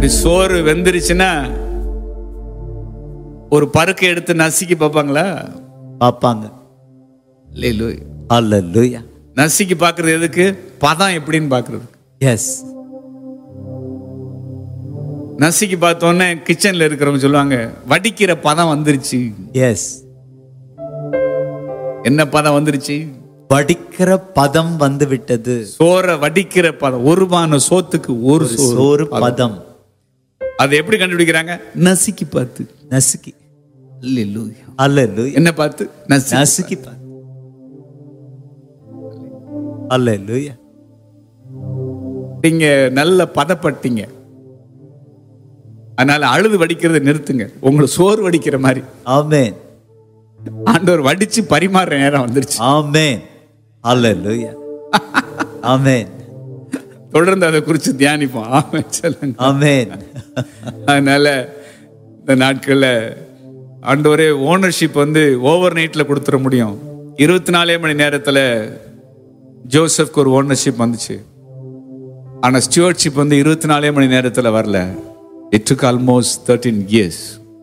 இப்படி சோறு வெந்துருச்சுன்னா ஒரு பருக்கை எடுத்து நசுக்கி பார்ப்பாங்களா பார்ப்பாங்க இல்லையே ஹalleluya நசுக்கி பார்க்கறது எதுக்கு பதம் எப்படின்னு பார்க்கறது எஸ் நசுக்கி பார்த்தோன்னே கிச்சன்ல இருக்கிறவங்க சொல்லுவாங்க வடிக்கிற பதம் வந்துருச்சு எஸ் என்ன பதம் வந்துருச்சு வடிக்கிற பதம் வந்து விட்டது சோறை வடிக்கிற பதம் ஒரு பான சோத்துக்கு ஒரு சோறு சோறு பதம் அதை எப்படி கண்டுபிடிக்கிறாங்க நசுக்கி பார்த்து நசுக்கி அல்லேலூயா. ஹalleluya என்ன பார்த்து நசுக்கி நசுக்கி பார்த்து ஹalleluya நீங்க நல்ல பதப்பட்டீங்க அதனால அழுது வடிக்கிறதை நிறுத்துங்க உங்களை சோறு வடிக்கிற மாதிரி ஆமென் ஆண்டவர் வடிச்சு பரிமாறுற நேரம் வந்துருச்சு ஆமென் ஹalleluya ஆமென் தொடர்ந்து அதை குறித்து தியானிப்போம் ஆமா சொல்லுங்க ஆமென் அதனால இந்த நாட்கள்ல ஆண்டவரே ஓனர்ஷிப் வந்து ஓவர் நைட்ல கொடுத்துட முடியும் இருபத்தி நாலே மணி நேரத்துல ஜோசப்க்கு ஒரு ஓனர்ஷிப் வந்துச்சு ஆனா ஸ்டியூவர்ட்ஷிப் வந்து இருபத்தி நாலே மணி நேரத்துல வரல it took almost thirteen years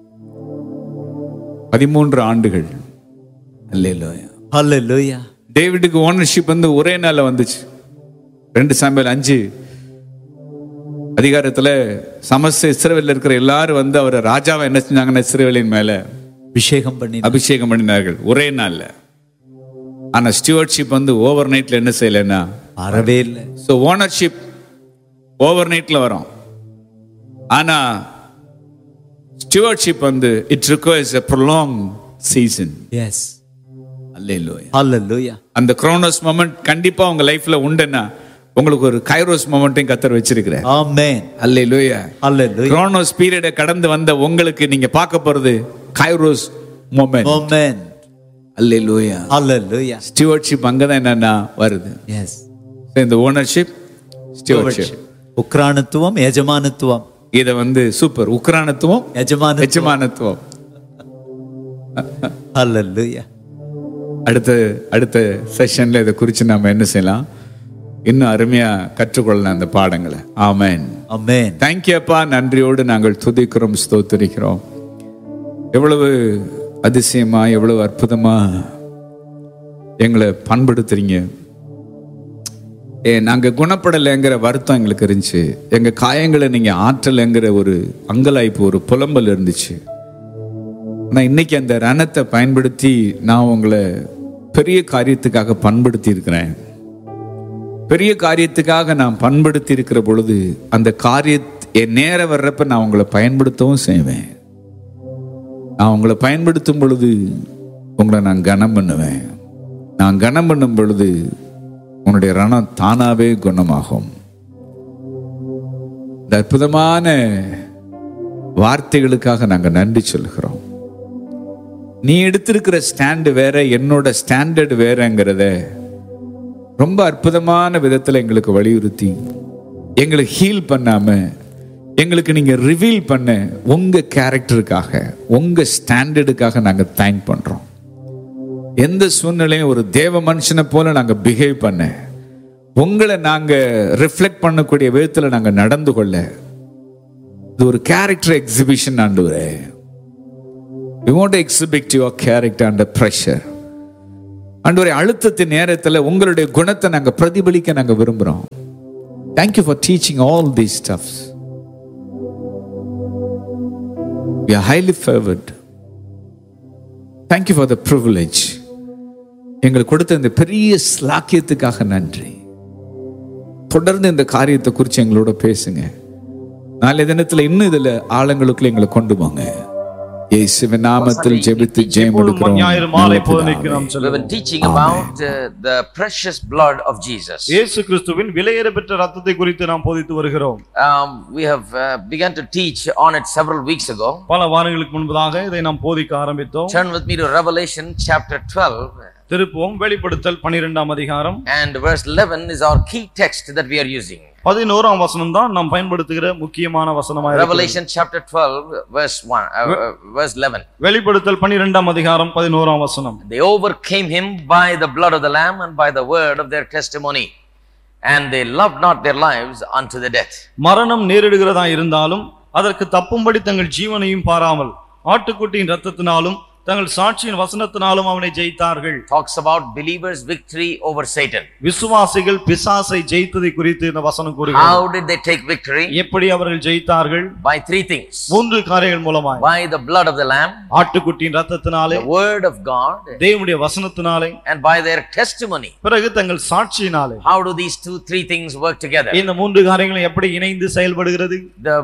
பதிமூன்று ஆண்டுகள் அல்லேலூயா ஹalleluya டேவிடுக்கு ஓனர்ஷிப் வந்து ஒரே நாள்ல வந்துச்சு ரெண்டு சாம்பியல் அஞ்சு அதிகாரத்துல சமஸ்த இஸ்ரவேல்ல இருக்கிற எல்லாரும் வந்து அவரை ராஜாவை என்ன செஞ்சாங்கன்னா இஸ்ரவேலின் மேல அபிஷேகம் பண்ணி அபிஷேகம் பண்ணினார்கள் ஒரே நாள்ல ஆனா ஸ்டியூவர்ட்ஷிப் வந்து ஓவர் நைட்ல என்ன செய்யலைன்னா வரவே இல்லை ஸோ ஓனர்ஷிப் ஓவர் நைட்ல வரும் ஆனா ஸ்டியூவர்ட்ஷிப் வந்து it requires a prolong season yes அல்லேலூயா ஹalleluya அந்த குரோனோஸ் மொமெண்ட் கண்டிப்பா உங்க லைஃப்ல உண்டுன்னா உங்களுக்கு ஒரு கைரோஸ் மொமெண்ட்டையும் கத்தர் வச்சிருக்கிறேன் ஆமென் அல்லேலூயா ஹalleluya குரோனோஸ் பீரியடை கடந்து வந்த உங்களுக்கு நீங்க பார்க்க போறது கைரோஸ் மொமெண்ட் ஆமென் அல்லேலூயா ஹalleluya ஸ்டியூவர்ட்ஷிப் அங்கதான் என்னன்னா வருது எஸ் So, இந்த ஓனர்ஷிப் ஸ்டியூவர்ட்ஷிப் உக்ரானத்துவம் எஜமானத்துவம் இத வந்து சூப்பர் உக்ரானத்துவம் எஜமானத்துவம் எஜமானத்துவம் ஹalleluya அடுத்த அடுத்த செஷன்ல இதை குறித்து நாம என்ன செய்யலாம் இன்னும் அருமையா கற்றுக்கொள்ளலாம் அந்த பாடங்களை ஆமென் ஆமென் தேங்க்யூ அப்பா நன்றியோடு நாங்கள் துதிக்கிறோம் ஸ்தோத்திரிக்கிறோம் எவ்வளவு அதிசயமா எவ்வளவு அற்புதமா எங்களை பண்படுத்துறீங்க ஏ நாங்க குணப்படலைங்கிற வருத்தம் எங்களுக்கு இருந்துச்சு எங்க காயங்களை நீங்க ஆற்றலைங்கிற ஒரு அங்கலாய்ப்பு ஒரு புலம்பல் இருந்துச்சு ஆனா இன்னைக்கு அந்த ரணத்தை பயன்படுத்தி நான் உங்களை பெரிய காரியத்துக்காக பண்படுத்தி இருக்கிறேன் பெரிய காரியத்துக்காக நான் பண்படுத்தி இருக்கிற பொழுது அந்த காரிய என் நேரம் வர்றப்ப நான் உங்களை பயன்படுத்தவும் செய்வேன் நான் உங்களை பயன்படுத்தும் பொழுது உங்களை நான் கனம் பண்ணுவேன் நான் கனம் பண்ணும் பொழுது உன்னுடைய ரணம் தானாவே குணமாகும் இந்த அற்புதமான வார்த்தைகளுக்காக நாங்கள் நன்றி சொல்கிறோம் நீ எடுத்திருக்கிற ஸ்டாண்டு வேற என்னோட ஸ்டாண்டர்ட் வேறங்கிறத ரொம்ப அற்புதமான விதத்துல எங்களுக்கு வலியுறுத்தி எங்களை ஹீல் பண்ணாம எங்களுக்கு நீங்க ரிவீல் பண்ண உங்க கேரக்டருக்காக உங்க ஸ்டாண்டர்டுக்காக நாங்க தேங்க் பண்றோம் எந்த சூழ்நிலையும் ஒரு தேவ மனுஷனை போல நாங்க பிஹேவ் பண்ண உங்களை நாங்க ரிஃப்ளெக்ட் பண்ணக்கூடிய விதத்துல நாங்க நடந்து கொள்ள இது ஒரு கேரக்டர் எக்ஸிபிஷன் ஆண்டுவரே we want to exhibit your character under pressure ஆண்டவரே அழுத்தத்தின் நேரத்துல உங்களுடைய குணத்தை நாங்க பிரதிபலிக்க நாங்க விரும்புறோம் thank you for teaching all these stuffs we are highly favored thank you for the privilege எங்களுக்கு கொடுத்த இந்த பெரிய ஸ்லாக்கியத்துக்காக நன்றி தொடர்ந்து இந்த காரியத்தை குறித்து எங்களோட பேசுங்க நாளைய தினத்துல இன்னும் இதுல ஆழங்களுக்குள்ள எங்களை கொண்டு போங்க இயேசுவின் நாமத்தில் ஜெபித்து ஜெயம் எடுக்கிறோம் ஞாயிறு மாலை நல்ல பிதாவே. போதனைக்கு நாம் We செல்லுவோம் were teaching about uh, the precious blood of Jesus. இயேசு கிறிஸ்துவின் விலையேற பெற்ற ரத்தத்தை குறித்து நாம் போதித்து வருகிறோம் Um, we have uh, begun to teach on it several weeks ago. பல வாரங்களுக்கு முன்பதாக இதை நாம் போதிக்க ஆரம்பித்தோம் Turn with me to Revelation chapter 12 திருப்புவோம் வெளிப்படுத்தல் பனிரெண்டாம் அதிகாரம் and verse 11 is our key text that we are using. பதினோராம் வசனம் தான் நாம் பயன்படுத்துகிற முக்கியமான வசனமாக இருக்கிறது. Revelation chapter 12 verse 1 uh, uh, verse 11. வெளிப்படுத்தல் பனிரெண்டாம் அதிகாரம் பதினோராம் வசனம் They overcame him by the blood of the lamb and by the word of their testimony. and they loved not their lives unto the death. மரணம் நேரிடுகிறதா இருந்தாலும் அதற்கு தப்பும்படி தங்கள் ஜீவனையும் பாராமல் ஆட்டுக்குட்டியின் ரத்தத்தினாலும் தங்கள் சாட்சியின் வசனத்தினாலும் அவனை ஜெயித்தார்கள் Talks about believers' victory over Satan. விசுவாசிகள் பிசாசை ஜெயித்ததை குறித்து இந்த வசனம் கூறுகிறது How did they take victory? எப்படி அவர்கள் ஜெயித்தார்கள் By three things. மூன்று காரியங்கள் மூலமாய் By the blood of the Lamb, ஆட்டுக்குட்டியின் ரத்தத்தினாலே the word of God, தேவனுடைய வசனத்தினாலே and by their testimony. பிறகு தங்கள் சாட்சியினாலே How do these two, three things work together? இந்த மூன்று காரியங்களும் எப்படி இணைந்து செயல்படுகிறது The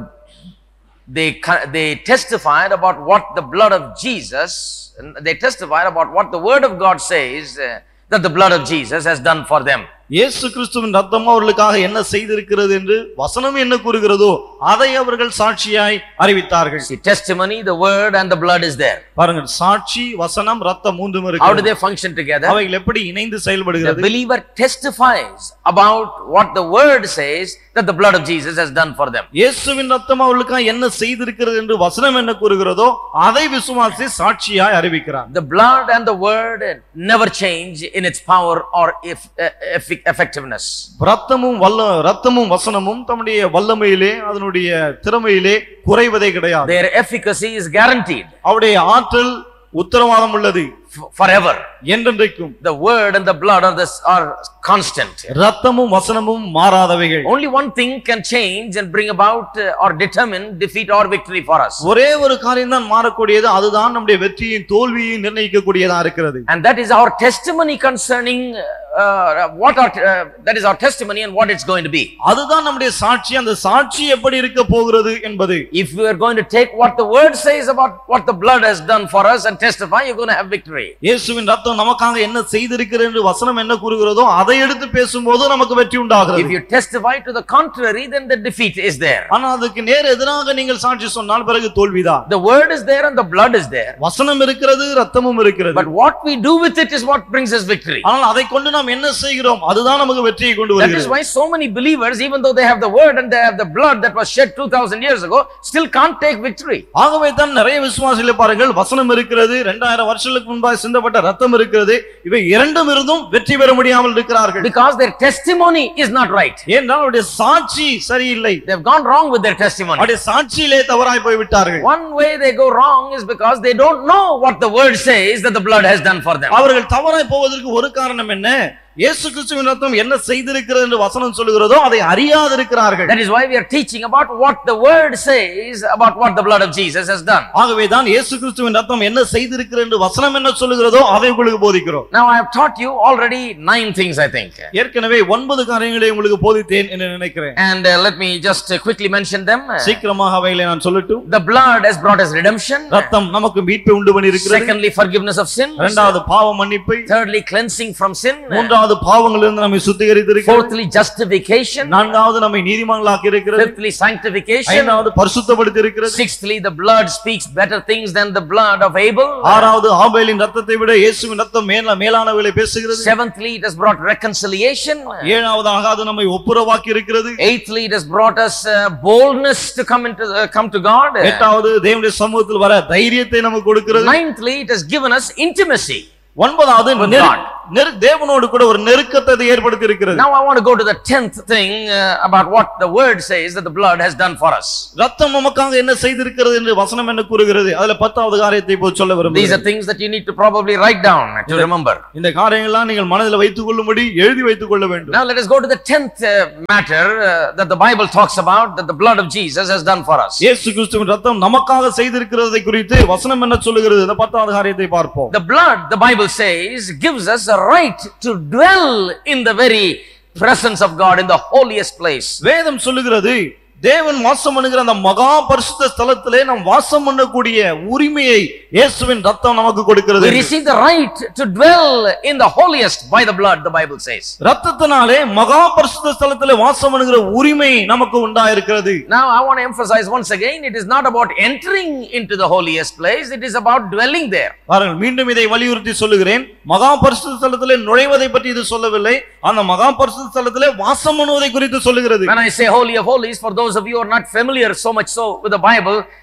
they co- they testified about what the blood of Jesus. They testified about what the word of God says uh, that the blood of Jesus has done for them. இயேசு கிறிஸ்துவின் ரத்தம் அவர்களுக்காக என்ன செய்திருக்கிறது என்று வசனம் என்ன கூறுகிறதோ அதை அவர்கள் சாட்சியாய் அறிவித்தார்கள் See, testimony, the word, and the blood is there. பாருங்கள் சாட்சி வசனம் ரத்தம் மூன்றும் How do இருக்கு they function together? அவைகள் எப்படி இணைந்து The செயல்படுகிறது believer testifies about what the word says that the blood of Jesus has done for them. இயேசுவின் ரத்தம் அவர்களுக்காக என்ன செய்திருக்கிறது என்று வசனம் என்ன கூறுகிறதோ அதை விசுவாசி சாட்சியாய் அறிவிக்கிறார் The blood and the word never change in its power or if, effic- effectiveness. ரத்தமும் வல்ல ரத்தமும் வசனமும் தம்முடைய வல்லமையிலே அதனுடைய திறமையிலே குறைவதே கிடையாது Their efficacy is guaranteed அவருடைய ஆற்றல் உத்தரவாதம் உள்ளது f- forever. என்றென்றைக்கும் The word and the blood are, this, are constant. ரத்தமும் வசனமும் மாறாதவைகள் Only one thing can change and bring about uh, or determine defeat or victory for us. ஒரே ஒரு காரியம் தான் மாறக்கூடியது அதுதான் நம்முடைய வெற்றியின் தோல்வியையும் நிர்ணயிக்கக்கூடியதா இருக்கிறது And that is our testimony concerning uh, what our, uh, that is our testimony and what it's going to be. அதுதான் நம்முடைய சாட்சி அந்த சாட்சி எப்படி இருக்க போகிறது என்பது If we are going to take what the word says about what the blood has done for us and testify, you're going to have victory. இயேசுவின் ரத்தம் நமக்காக என்ன செய்திருக்கிறது என்று வசனம் என்ன கூறுகிறதோ அதை எடுத்து பேசும்போது நமக்கு வெற்றி If உண்டாகிறது you testify to the contrary, then the defeat is there. ஆனா அதுக்கு நேர் எதிராக நீங்கள் சாட்சி சொன்னால் பிறகு தோல்விதான் The word is there and the blood is there. வசனம் இருக்கிறது ரத்தமும் இருக்கிறது But what we do with it is what brings us victory. ஆனால் அதை கொண்டு நாம் என்ன செய்கிறோம் அதுதான் நமக்கு வெற்றியை கொண்டு That is வருகிறது why so many believers, even though they have the word and they have the blood that was shed 2000 years ago, still can't take victory. ஆகவே தான் நிறைய விசுவாசிகளை பாருங்கள் வசனம் இருக்கிறது இரண்டாயிரம் வருஷங்களுக்கு முன்பாக சிந்தப்பட்ட ரத்தம் இருக்கிறது இவை இரண்டும் இருந்தும் வெற்றி பெற முடியாமல் இருக்கிறார்கள் Because their testimony is not right. ஏனென்றால் அவருடைய சாட்சி சரியில்லை They've gone wrong with their testimony. அவருடைய சாட்சியிலே தவறாய் போய் விட்டார்கள் One way they go wrong is because they don't know what the word says that the blood has done for them. அவர்கள் தவறாய் போவதற்கு ஒரு காரணம் என்ன இயேசு கிறிஸ்துவின் ரத்தம் என்ன செய்திருக்கிறது என்று வசனம் சொல்லுகிறதோ அதை அறியாதிருக்கிறார்கள் That is why we are teaching about what the word says about what the blood of Jesus has done. ஆகவே தான் இயேசு கிறிஸ்துவின் ரத்தம் என்ன செய்திருக்கிறது என்று வசனம் என்ன சொல்லுகிறதோ அதை உங்களுக்கு போதிக்கிறோம் Now I have taught you already nine things, I think. ஏற்கனவே ஒன்பது காரியங்களை உங்களுக்கு போதித்தேன் என்று நினைக்கிறேன் And uh, let me just uh, quickly mention them. Uh, சீக்கிரமாக அவைகளை நான் சொல்லட்டும் The blood has brought us redemption. ரத்தம் நமக்கு மீட்பை உண்டு பண்ணி இருக்கிறது Secondly, forgiveness of sins. இரண்டாவது பாவ மன்னிப்பை Thirdly, cleansing from sin. மூன்றாவது பாவங்களிலிருந்து நம்மை சுத்திகரித்திருக்கிறது Fourthly, justification. நான்காவது நம்மை நீதிமான்களாக்கி இருக்கிறது Fifthly, sanctification. ஐந்தாவது பரிசுத்தப்படுத்தி இருக்கிறது Sixthly, the blood speaks better things than the blood of Abel. ஆறாவது ஆபேலின் ரத்தத்தை விட இயேசுவின் ரத்தம் மேல மேலானவைகளை பேசுகிறது Seventhly, it has brought reconciliation. ஏழாவதாக அது நம்மை ஒப்புரவாக்கி இருக்கிறது Eighthly, it has brought us uh, boldness to come into uh, come to God. எட்டாவது தேவனுடைய சமூகத்தில் வர தைரியத்தை நமக்கு கொடுக்கிறது Ninthly, it has given us intimacy. ஒன்பதாவது With நெரு- God. நெரு- தேவனோடு கூட ஒரு நெருக்கத்தை அது ஏற்படுத்தி இருக்கிறது Now I want to go to the tenth thing uh, about what the word says that the blood has done for us. ரத்தம் நமக்காக என்ன செய்திருக்கிறது என்று வசனம் என்ன கூறுகிறது அதுல பத்தாவது காரியத்தை இப்போ சொல்ல These are விரும்புகிறேன் things that you need to probably write down to remember. இந்த காரியங்கள்லாம் நீங்கள் மனதில் வைத்துக் கொள்ளும்படி எழுதி வைத்துக் கொள்ள வேண்டும் Now let us go to the tenth uh, matter uh, that the Bible talks about that the blood of Jesus has done for us. இயேசு கிறிஸ்துவின் ரத்தம் நமக்காக செய்திருக்கிறதை குறித்து வசனம் என்ன சொல்லுகிறது இந்த பத்தாவது காரியத்தை பார்ப்போம் The blood, the Bible says, gives us a right to dwell in the very presence of God in the holiest place. வேதம் சொல்லுகிறது தேவன் வாசம் பண்ணுகிற அந்த மகா பரிசுத்த ஸ்தலத்திலே நாம் வாசம் பண்ணக்கூடிய உரிமையை இயேசுவின் ரத்தம் நமக்கு கொடுக்கிறது We receive the right to dwell in the holiest by the blood, the Bible says. ரத்தத்தினாலே மகா பரிசுத்த ஸ்தலத்திலே வாசம் பண்ணுகிற உரிமை நமக்கு உண்டாயிருக்கிறது Now I want to emphasize once again, it is not about entering into the holiest place, it is about dwelling there. பாருங்கள் மீண்டும் இதை வலியுறுத்தி சொல்லுகிறேன் மகா பரிசுத்த ஸ்தலத்திலே நுழைவதை பற்றி இது சொல்லவில்லை அந்த மகா பரிசுத்த ஸ்தலத்திலே வாசம் பண்ணுவதை குறித்து சொல்லுகிறது When I say holy of holies, for those of you who are not familiar so much so with the Bible,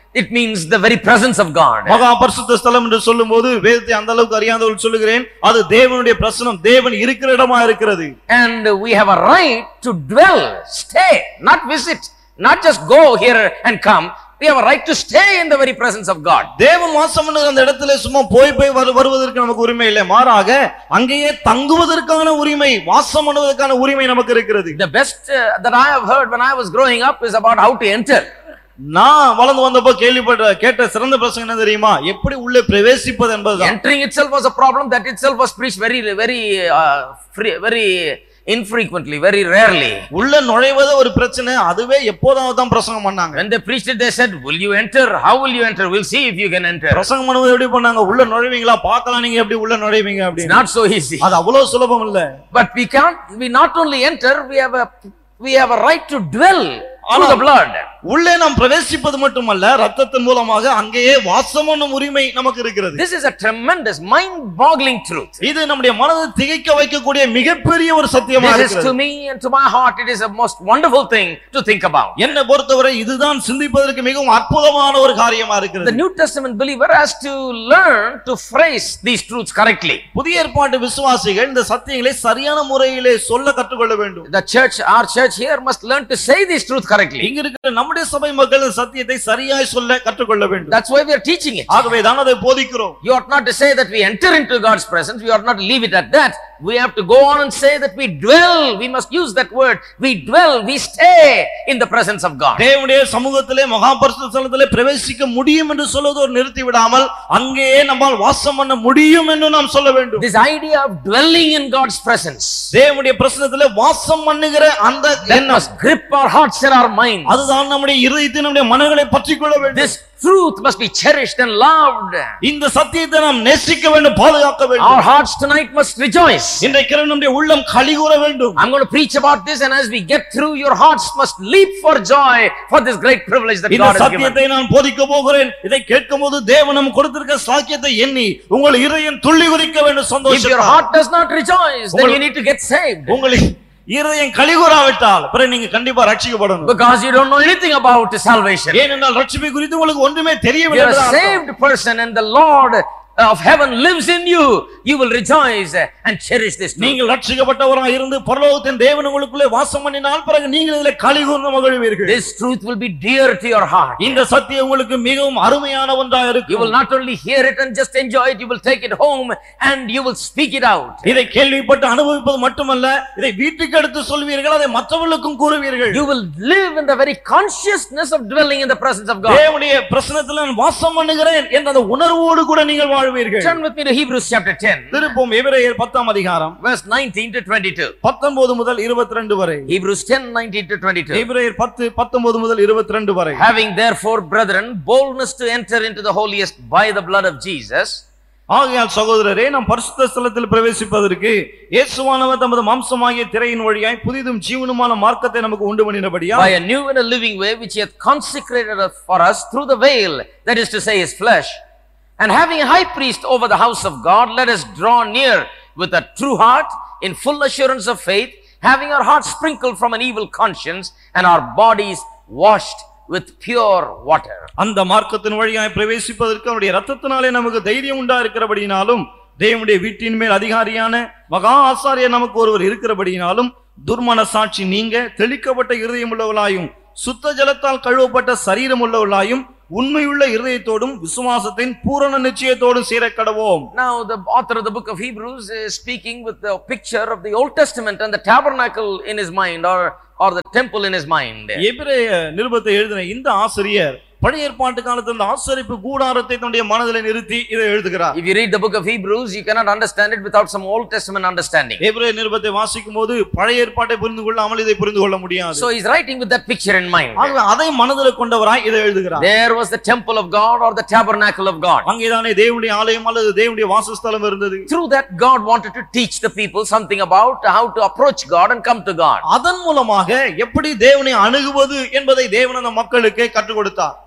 it means the very presence of God. மகா பரிசுத்த ஸ்தலம் என்று சொல்லும்போது வேதத்தை அந்த அளவுக்கு அறியாதவர்கள் சொல்லுகிறேன் அது தேவனுடைய பிரசனம் தேவன் இருக்கிற இடமா இருக்கிறது And we have a right to dwell, stay, not visit, not just go here and come. We have a right to stay in the very presence of God. தேவன் வாசம் பண்ணுகிற அந்த இடத்துல சும்மா போய் போய் வரு- வருவதற்கு நமக்கு உரிமை இல்லை மாறாக அங்கேயே தங்குவதற்கான உரிமை வாசம் பண்ணுவதற்கான உரிமை நமக்கு இருக்கிறது The best uh, that I have heard when I was growing up is about how to enter. நான் வளர்ந்து வந்தப்போ கேள்விப்பட்ட கேட்ட சிறந்த பிரசங்கம் என்ன தெரியுமா எப்படி உள்ளே பிரவேசிப்பது என்பதுதான் Entering itself was a problem. That itself was preached very, very, uh, free, very infrequently, very rarely. உள்ள நுழைவது ஒரு பிரச்சனை அதுவே எப்போதாவது தான் பிரசங்கம் பண்ணாங்க When they preached it, they said, Will you enter? How will you enter? We'll see if you can enter. பிரசங்கம் பண்ணுவது எப்படி பண்ணாங்க உள்ள நுழைவீங்களா பார்க்கலாம் நீங்க எப்படி உள்ள நுழைவீங்க It's அப்படின்னு not so easy. அது அவ்வளவு சுலபம் இல்ல But we can't, we not only enter, we have a, we have a right to dwell through the blood. உள்ளே நாம் பிரவேசிப்பது மட்டுமல்ல ரத்தத்தின் மூலமாக அங்கேயே வாசம் பண்ணும் உரிமை நமக்கு இருக்கிறது This is a tremendous, mind-boggling truth. இது நம்முடைய மனதை திகைக்க வைக்கக்கூடிய மிகப்பெரிய ஒரு சத்தியமா This is to இருக்கிறது me and to my heart, it is a most wonderful thing to think about. என்னை பொறுத்தவரை இதுதான் சிந்திப்பதற்கு மிகவும் அற்புதமான ஒரு காரியமா The இருக்கிறது New Testament believer has to learn to phrase these truths correctly. புதிய ஏற்பாட்டு விசுவாசிகள் இந்த சத்தியங்களை சரியான முறையிலே சொல்ல கற்றுக்கொள்ள வேண்டும் The church, our church here must learn to say these truths correctly. இங்க இருக்கிற நம்முடைய சபை மக்கள் இந்த சத்தியத்தை சரியாய் சொல்ல கற்றுக்கொள்ள வேண்டும் That's why we are teaching it. ஆகவே தான் அதை போதிக்கிறோம் You ought not to say that we enter into God's presence. We ought not to leave it at that. We have to go on and say that we dwell. We must use that word. We dwell. We stay in the presence of God. தேவனுடைய சமூகத்திலே மகாபரிசுத்த ஸ்தலத்திலே பிரவேசிக்க முடியும் என்று சொல்வது ஒரு நிறுத்தி விடாமல் அங்கேயே நம்மால் வாசம் பண்ண முடியும் என்று நாம் சொல்ல வேண்டும் This idea of dwelling in God's presence தேவனுடைய பிரசனத்திலே வாசம் பண்ணுகிற அந்த that எண்ணம் must grip our hearts and our minds. அதுதான் நம்முடைய இருதயத்தை நம்முடைய மனங்களை பற்றிக் கொள்ள வேண்டும் This truth must be cherished and loved. இந்த சத்தியத்தை நாம் நேசிக்க வேண்டும் பாதுகாக்க Our வேண்டும் hearts tonight must rejoice. இன்றைக்கு நம்முடைய உள்ளம் கலிகூற வேண்டும் I'm going to preach about this, and as we get through, your hearts must leap for joy for this great privilege that இந்த God has given. சத்தியத்தை நான் போதிக்க போகிறேன் இதை கேட்கும் போது தேவன் நமக்கு கொடுத்திருக்க சாக்கியத்தை எண்ணி உங்கள் இருதயம் துள்ளி குதிக்க வேண்டும் If your சந்தோஷம் heart does not rejoice, then you need to get saved. உங்களுக்கு இருதயம் கலிகூறாவிட்டால் பிறகு நீங்க கண்டிப்பா ரட்சிக்கப்படணும் Because you don't know anything about salvation. ஏனென்றால் ரட்சிப்பை குறித்து உங்களுக்கு ஒன்றுமே If தெரியவில்லை you're a என்பது அர்த்தம். saved person and the Lord of heaven lives in you, you will rejoice and cherish this truth. நீங்கள் ரட்சிக்கப்பட்டவராக இருந்து பரலோகத்தின் தேவன் உங்களுக்குள்ளே வாசம் பண்ணினால் பிறகு நீங்கள் இதில் கலிகூர்ந்து மகிழ்வீர்கள் This truth will be dear to your heart. இந்த சத்தியம் உங்களுக்கு மிகவும் அருமையான ஒன்றாக You will இருக்கும் not only hear it and just enjoy it, you will take it home and you will speak it out. இதை கேள்விப்பட்டு அனுபவிப்பது மட்டுமல்ல இதை வீட்டுக்கு எடுத்து சொல்வீர்கள் அதை மற்றவர்களுக்கும் கூறுவீர்கள் You will live in the very consciousness of dwelling in the presence of God. தேவனுடைய பிரசனத்தில் நான் வாசம் பண்ணுகிறேன் என்ற அந்த உணர்வோடு கூட நீங்கள் வாழ்வீர்கள் Turn with me to Hebrews chapter 10, திருப்போம் எபிரேயர் பத்தாம் அதிகாரம் verse 19 to 22. பத்தொன்பது முதல் இருபத்தி ரெண்டு வரை Hebrews 10, 19 to 22. எபிரேயர் பத்து பத்தொன்பது முதல் இருபத்தி ரெண்டு வரை Having therefore, brethren, boldness to enter into the holiest by the blood of Jesus, ஆகையால் சகோதரரே நாம் பரிசுத்த ஸ்தலத்தில் பிரவேசிப்பதற்கு இயேசுவானவர் தமது மாம்சமாகிய திரையின் வழியாய் புதிதும் ஜீவனுமான மார்க்கத்தை நமக்கு உண்டு பண்ணினபடியா by a new and a living way which he hath consecrated for us through the veil, that is to say, his flesh. And having a high priest over the house of God, let us draw near with a true heart, in full assurance of faith, having our hearts sprinkled from an evil conscience, and our bodies washed with pure water. அந்த மார்க்கத்தின் வழியாய் பிரவேசிப்பதற்கு அவருடைய ரத்தத்தினாலே நமக்கு தைரியம் உண்டா இருக்கிறபடினாலும் தேவனுடைய வீட்டின் மேல் அதிகாரியான மகா ஆசாரியர் நமக்கு ஒருவர் இருக்கிறபடினாலும் துர்மன சாட்சி நீங்க தெளிக்கப்பட்ட இருதயம் உள்ளவளாயும் சுத்த ஜலத்தால் கழுவப்பட்ட சரீரம் உள்ளவளாயும் உண்மையுள்ள இருதயத்தோடும் விசுவாசத்தின் பூரண நிச்சயத்தோடும் சீரக்கடவோம் Now, the author of the book of Hebrews is speaking with the picture of the Old Testament and the tabernacle in his mind, or, or the temple in his mind. எபிரேய நிருபத்தை எழுதின இந்த ஆசிரியர் பழைய ஏற்பாட்டு காலத்தில் இந்த ஆசரிப்பு கூடாரத்தை தன்னுடைய மனதில் நிறுத்தி இதை எழுதுகிறார் If you read the book of Hebrews, you cannot understand it without some Old Testament understanding. எபிரேய நிருபத்தை வாசிக்கும் போது பழைய ஏற்பாட்டை புரிந்து கொள்ளாமல் இதை புரிந்து கொள்ள முடியாது So he's writing with that picture in mind. ஆகவே அதை மனதில் கொண்டவராய் இதை எழுதுகிறார் There was the temple of God or the tabernacle of God. அங்கேதானே தேவனுடைய ஆலயம் அல்லது தேவனுடைய வாசஸ்தலம் இருந்தது Through that, God wanted to teach the people something about how to approach God and come to God. அதன் மூலமாக எப்படி தேவனை அணுகுவது என்பதை தேவன் அந்த மக்களுக்கு கற்றுக் கொடுத்தார்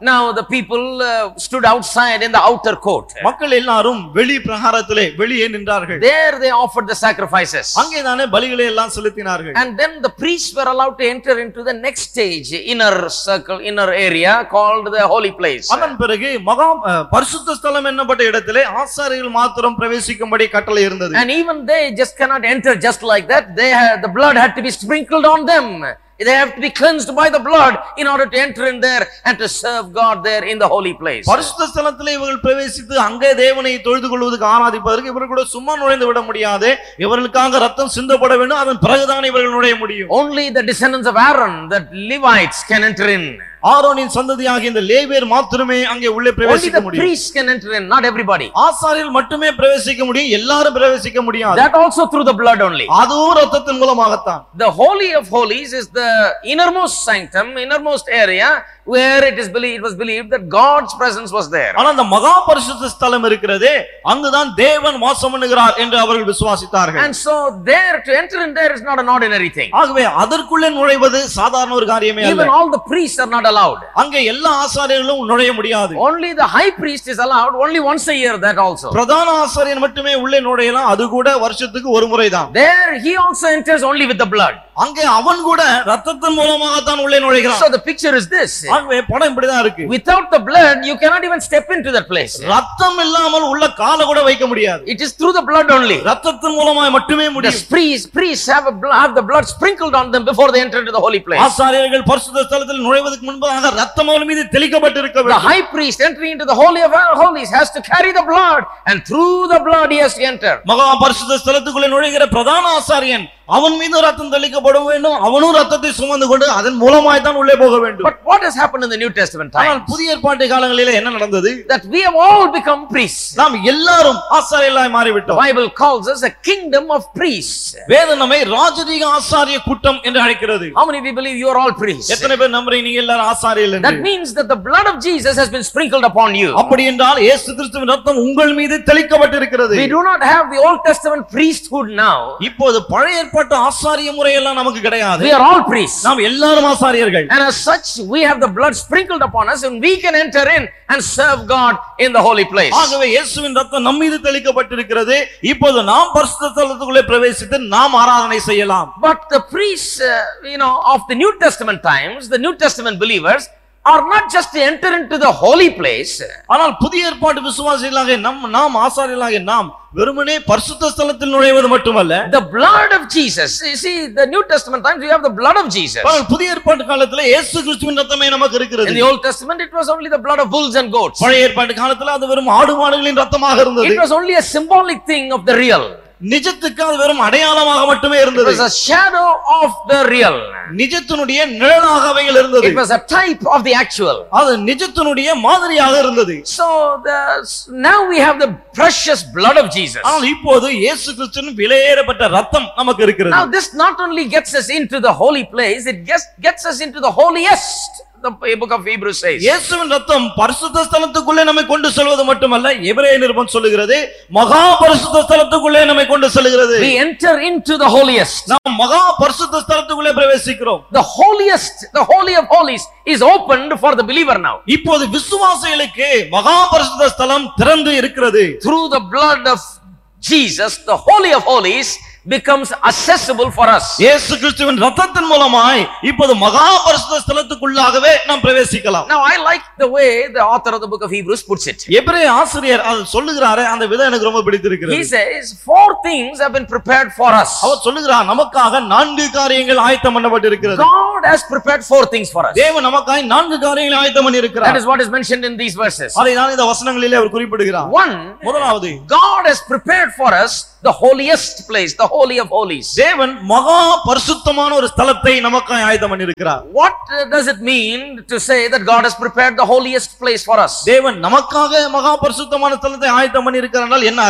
Now the people uh, stood outside in the outer court. மக்கள் எல்லாரும் வெளி பிரகாரத்திலே வெளியே நின்றார்கள் There they offered the sacrifices. அங்கேதானே பலிகளை எல்லாம் செலுத்தினார்கள் And then the priests were allowed to enter into the next stage, inner circle, inner area called the holy place. அதன் பிறகு மகா அஹ், பரிசுத்த ஸ்தலம் என்னப்பட்ட இடத்திலே ஆசாரிகள் மாத்திரம் பிரவேசிக்கும்படி கட்டளை இருந்தது And even they just cannot enter just like that. They had, the blood had to be sprinkled on them. They have to be cleansed by the blood in order to enter in there and to serve God there in the holy place. பரிசுத்த ஸ்தலத்திலே இவர்கள் பிரவேசித்து அங்கே தேவனை தொழுது கொள்வதற்கு ஆராதிப்பதற்கு இவர்கள் கூட சும்மா நுழைந்து விட முடியாது இவர்களுக்காக ரத்தம் சிந்தப்பட வேண்டும் அதன் பிறகுதான் இவர்கள் நுழைய முடியும் Only the descendants of Aaron, the Levites, can enter in. ஆரோனின் சந்ததியாகிய இந்த லேவியர் மாத்திரமே அங்கே உள்ளே Only பிரவேசிக்க the முடியும் priests can enter in, not everybody. ஆசாரியர்கள் மட்டுமே பிரவேசிக்க முடியும் எல்லாரும் பிரவேசிக்க முடியாது That also through the blood only. அதுவும் ரத்தத்தின் மூலமாகத்தான் The Holy of Holies is the innermost sanctum, innermost area where it is believed, it was believed that God's presence was there. ஆனா அந்த மகா பரிசுத்த ஸ்தலம் இருக்கிறதே அங்குதான் தேவன் வாசம் பண்ணுகிறார் என்று அவர்கள் விசுவாசித்தார்கள் And so there, to enter in there is not an ordinary thing. ஆகவே அதற்குள்ளே நுழைவது சாதாரண ஒரு காரியமே அல்ல Even all the priests are not allowed. அங்கே எல்லா ஆசாரியர்களும் நுழைய முடியாது Only the high priest is allowed only once a year, that also. பிரதான ஆசாரியன் மட்டுமே உள்ளே நுழையலாம் அது கூட வருஷத்துக்கு ஒரு முறைதான் There he also enters only with the blood. அங்கே அவன் கூட ரத்தத்தின் மூலமாகத்தான் உள்ளே நுழைகிறான் So the picture is this. ஆகவே படம் இப்படிதான் இருக்கு Without the blood, you cannot even step into that place. ரத்தம் இல்லாமல் உள்ள காலை கூட வைக்க முடியாது It is through the blood only. ரத்தத்தின் மூலமாய் மட்டுமே The முடியும் priests, priests have, a, bl- have the blood sprinkled on them before they enter into the holy place. ஆசாரியர்கள் பரிசுத்த ஸ்தலத்தில் நுழைவதற்கு முன்பதாக ரத்தம் அவர்கள் மீது தெளிக்கப்பட்டிருக்க The வேண்டும் high priest entering into the holy of holies has to carry the blood, and through the blood he has to enter. மகா பரிசுத்த ஸ்தலத்துக்குள்ளே நுழைகிற பிரதான ஆசாரியன் அவன் மீது ரத்தம் தெளிக்கப்பட வேண்டும் அவனும் ரத்தத்தை சுமந்து கொண்டு அதன் மூலமாய் தான் உள்ளே போக வேண்டும் But what has happened in the New Testament ஆனால் time? புதிய ஏற்பாட்டு காலங்களிலே என்ன நடந்தது That we have all become priests. நாம் எல்லாரும் ஆசாரியர்களாய் The மாறிவிட்டோம் Bible calls us a kingdom of priests. வேதம் நம்மை ராஜரீக ஆசாரிய கூட்டம் என்று அழைக்கிறது How many of you believe you are all priests? எத்தனை பேர் நம்புறீங்க நீங்க எல்லாரும் ஆசாரியர்கள் That என்று means that the blood of Jesus has been sprinkled upon you. அப்படி என்றால் இயேசு கிறிஸ்துவின் ரத்தம் உங்கள் மீது தெளிக்கப்பட்டிருக்கிறது We do not have the Old Testament priesthood now. இப்போது பழைய ஏற்பாட்டு ஆசாரிய முறையெல்லாம் நமக்கு கிடையாது We are all priests. நாம் எல்லாரும் ஆசாரியர்கள் And as such, we have the blood sprinkled upon us and we can enter in and serve God in the holy place. ஆகவே இயேசுவின் ரத்தம் நம் மீது தெளிக்கப்பட்டிருக்கிறது இப்போது நாம் பரிசுத்த ஸ்தலத்துக்குள்ளே பிரவேசித்து நாம் ஆராதனை செய்யலாம் But the priests, uh, you know, of the New Testament times, the New Testament believers, are not just to enter into the holy place. ஆனால் புதிய ஏற்பாட்டு விசுவாசிகளாக நம் நாம் ஆசாரியர்களாக நாம் வெறுமனே பரிசுத்த ஸ்தலத்தில் நுழைவது மட்டுமல்ல The blood of Jesus. You see, the New Testament times, we have the blood of Jesus. ஆனால் புதிய ஏற்பாட்டு காலத்துல இயேசு கிறிஸ்துவின் ரத்தமே நமக்கு In இருக்கிறது the Old Testament, it was only the blood of bulls and goats. பழைய ஏற்பாட்டு காலத்துல அது வெறும் ஆடு மாடுகளின் ரத்தமாக இருந்தது It was only a symbolic thing of the real. நிஜத்துக்கு அது வெறும் அடையாளமாக மட்டுமே It இருந்தது was a shadow of the real. நிஜத்தினுடைய நிழலாக அவைகள் இருந்தது It was a type of the actual. அது நிஜத்தினுடைய மாதிரியாக இருந்தது So the, now we have the precious blood of Jesus. ஆனால் இப்போது இயேசு கிறிஸ்துவின் விலையேறப்பட்ட ரத்தம் நமக்கு இருக்கிறது Now this not only gets us into the holy place, it gets, gets us into the holiest. The book of Hebrews says. இயேசுவின் ரத்தம் பரிசுத்த ஸ்தலத்துக்குள்ளே நம்மை கொண்டு செல்வது மட்டுமல்ல எபிரேய நிருபம் சொல்லுகிறது மகா பரிசுத்த ஸ்தலத்துக்குள்ளே நம்மை கொண்டு செல்கிறது We enter into the holiest. நாம் மகா பரிசுத்த ஸ்தலத்துக்குள்ளே பிரவேசிக்கிறோம் The holiest, the holy of holies is opened for the believer now. இப்போது விசுவாசிகளுக்கு மகா பரிசுத்த ஸ்தலம் திறந்து இருக்கிறது Through the blood of Jesus, the holy of holies becomes accessible for us. இயேசு கிறிஸ்துவின் ரத்தத்தின் மூலமாய் இப்போது மகா பரிசுத்த ஸ்தலத்துக்குள்ளாகவே நாம் பிரவேசிக்கலாம் Now I like the way the author of the book of Hebrews puts it. எபிரேய ஆசிரியர் அது சொல்லுகிறாரே அந்த விதம் எனக்கு ரொம்ப He பிடித்திருக்கிறது says, four things have been prepared for us. அவர் சொல்லுகிறார் நமக்காக நான்கு காரியங்கள் ஆயத்தம் பண்ணப்பட்டிருக்கிறது God has prepared four things for us. தேவன் நமக்காய் நான்கு காரியங்களை ஆயத்தம் பண்ணி That இருக்கிறார் is what is mentioned in these verses. அதை தான் இந்த வசனங்களிலே அவர் குறிப்பிடுகிறார் One, முதலாவது God has prepared for us the holiest place, the holy of holies. தேவன் மகா பரிசுத்தமான ஒரு ஸ்தலத்தை நமக்காய் ஆயத்தம் பண்ணி இருக்கிறார் What uh, does it mean to say that God has prepared the holiest place for us? தேவன் நமக்காக மகா பரிசுத்தமான ஸ்தலத்தை ஆயத்தம் பண்ணி இருக்கிறார் என்ன அர்த்தம்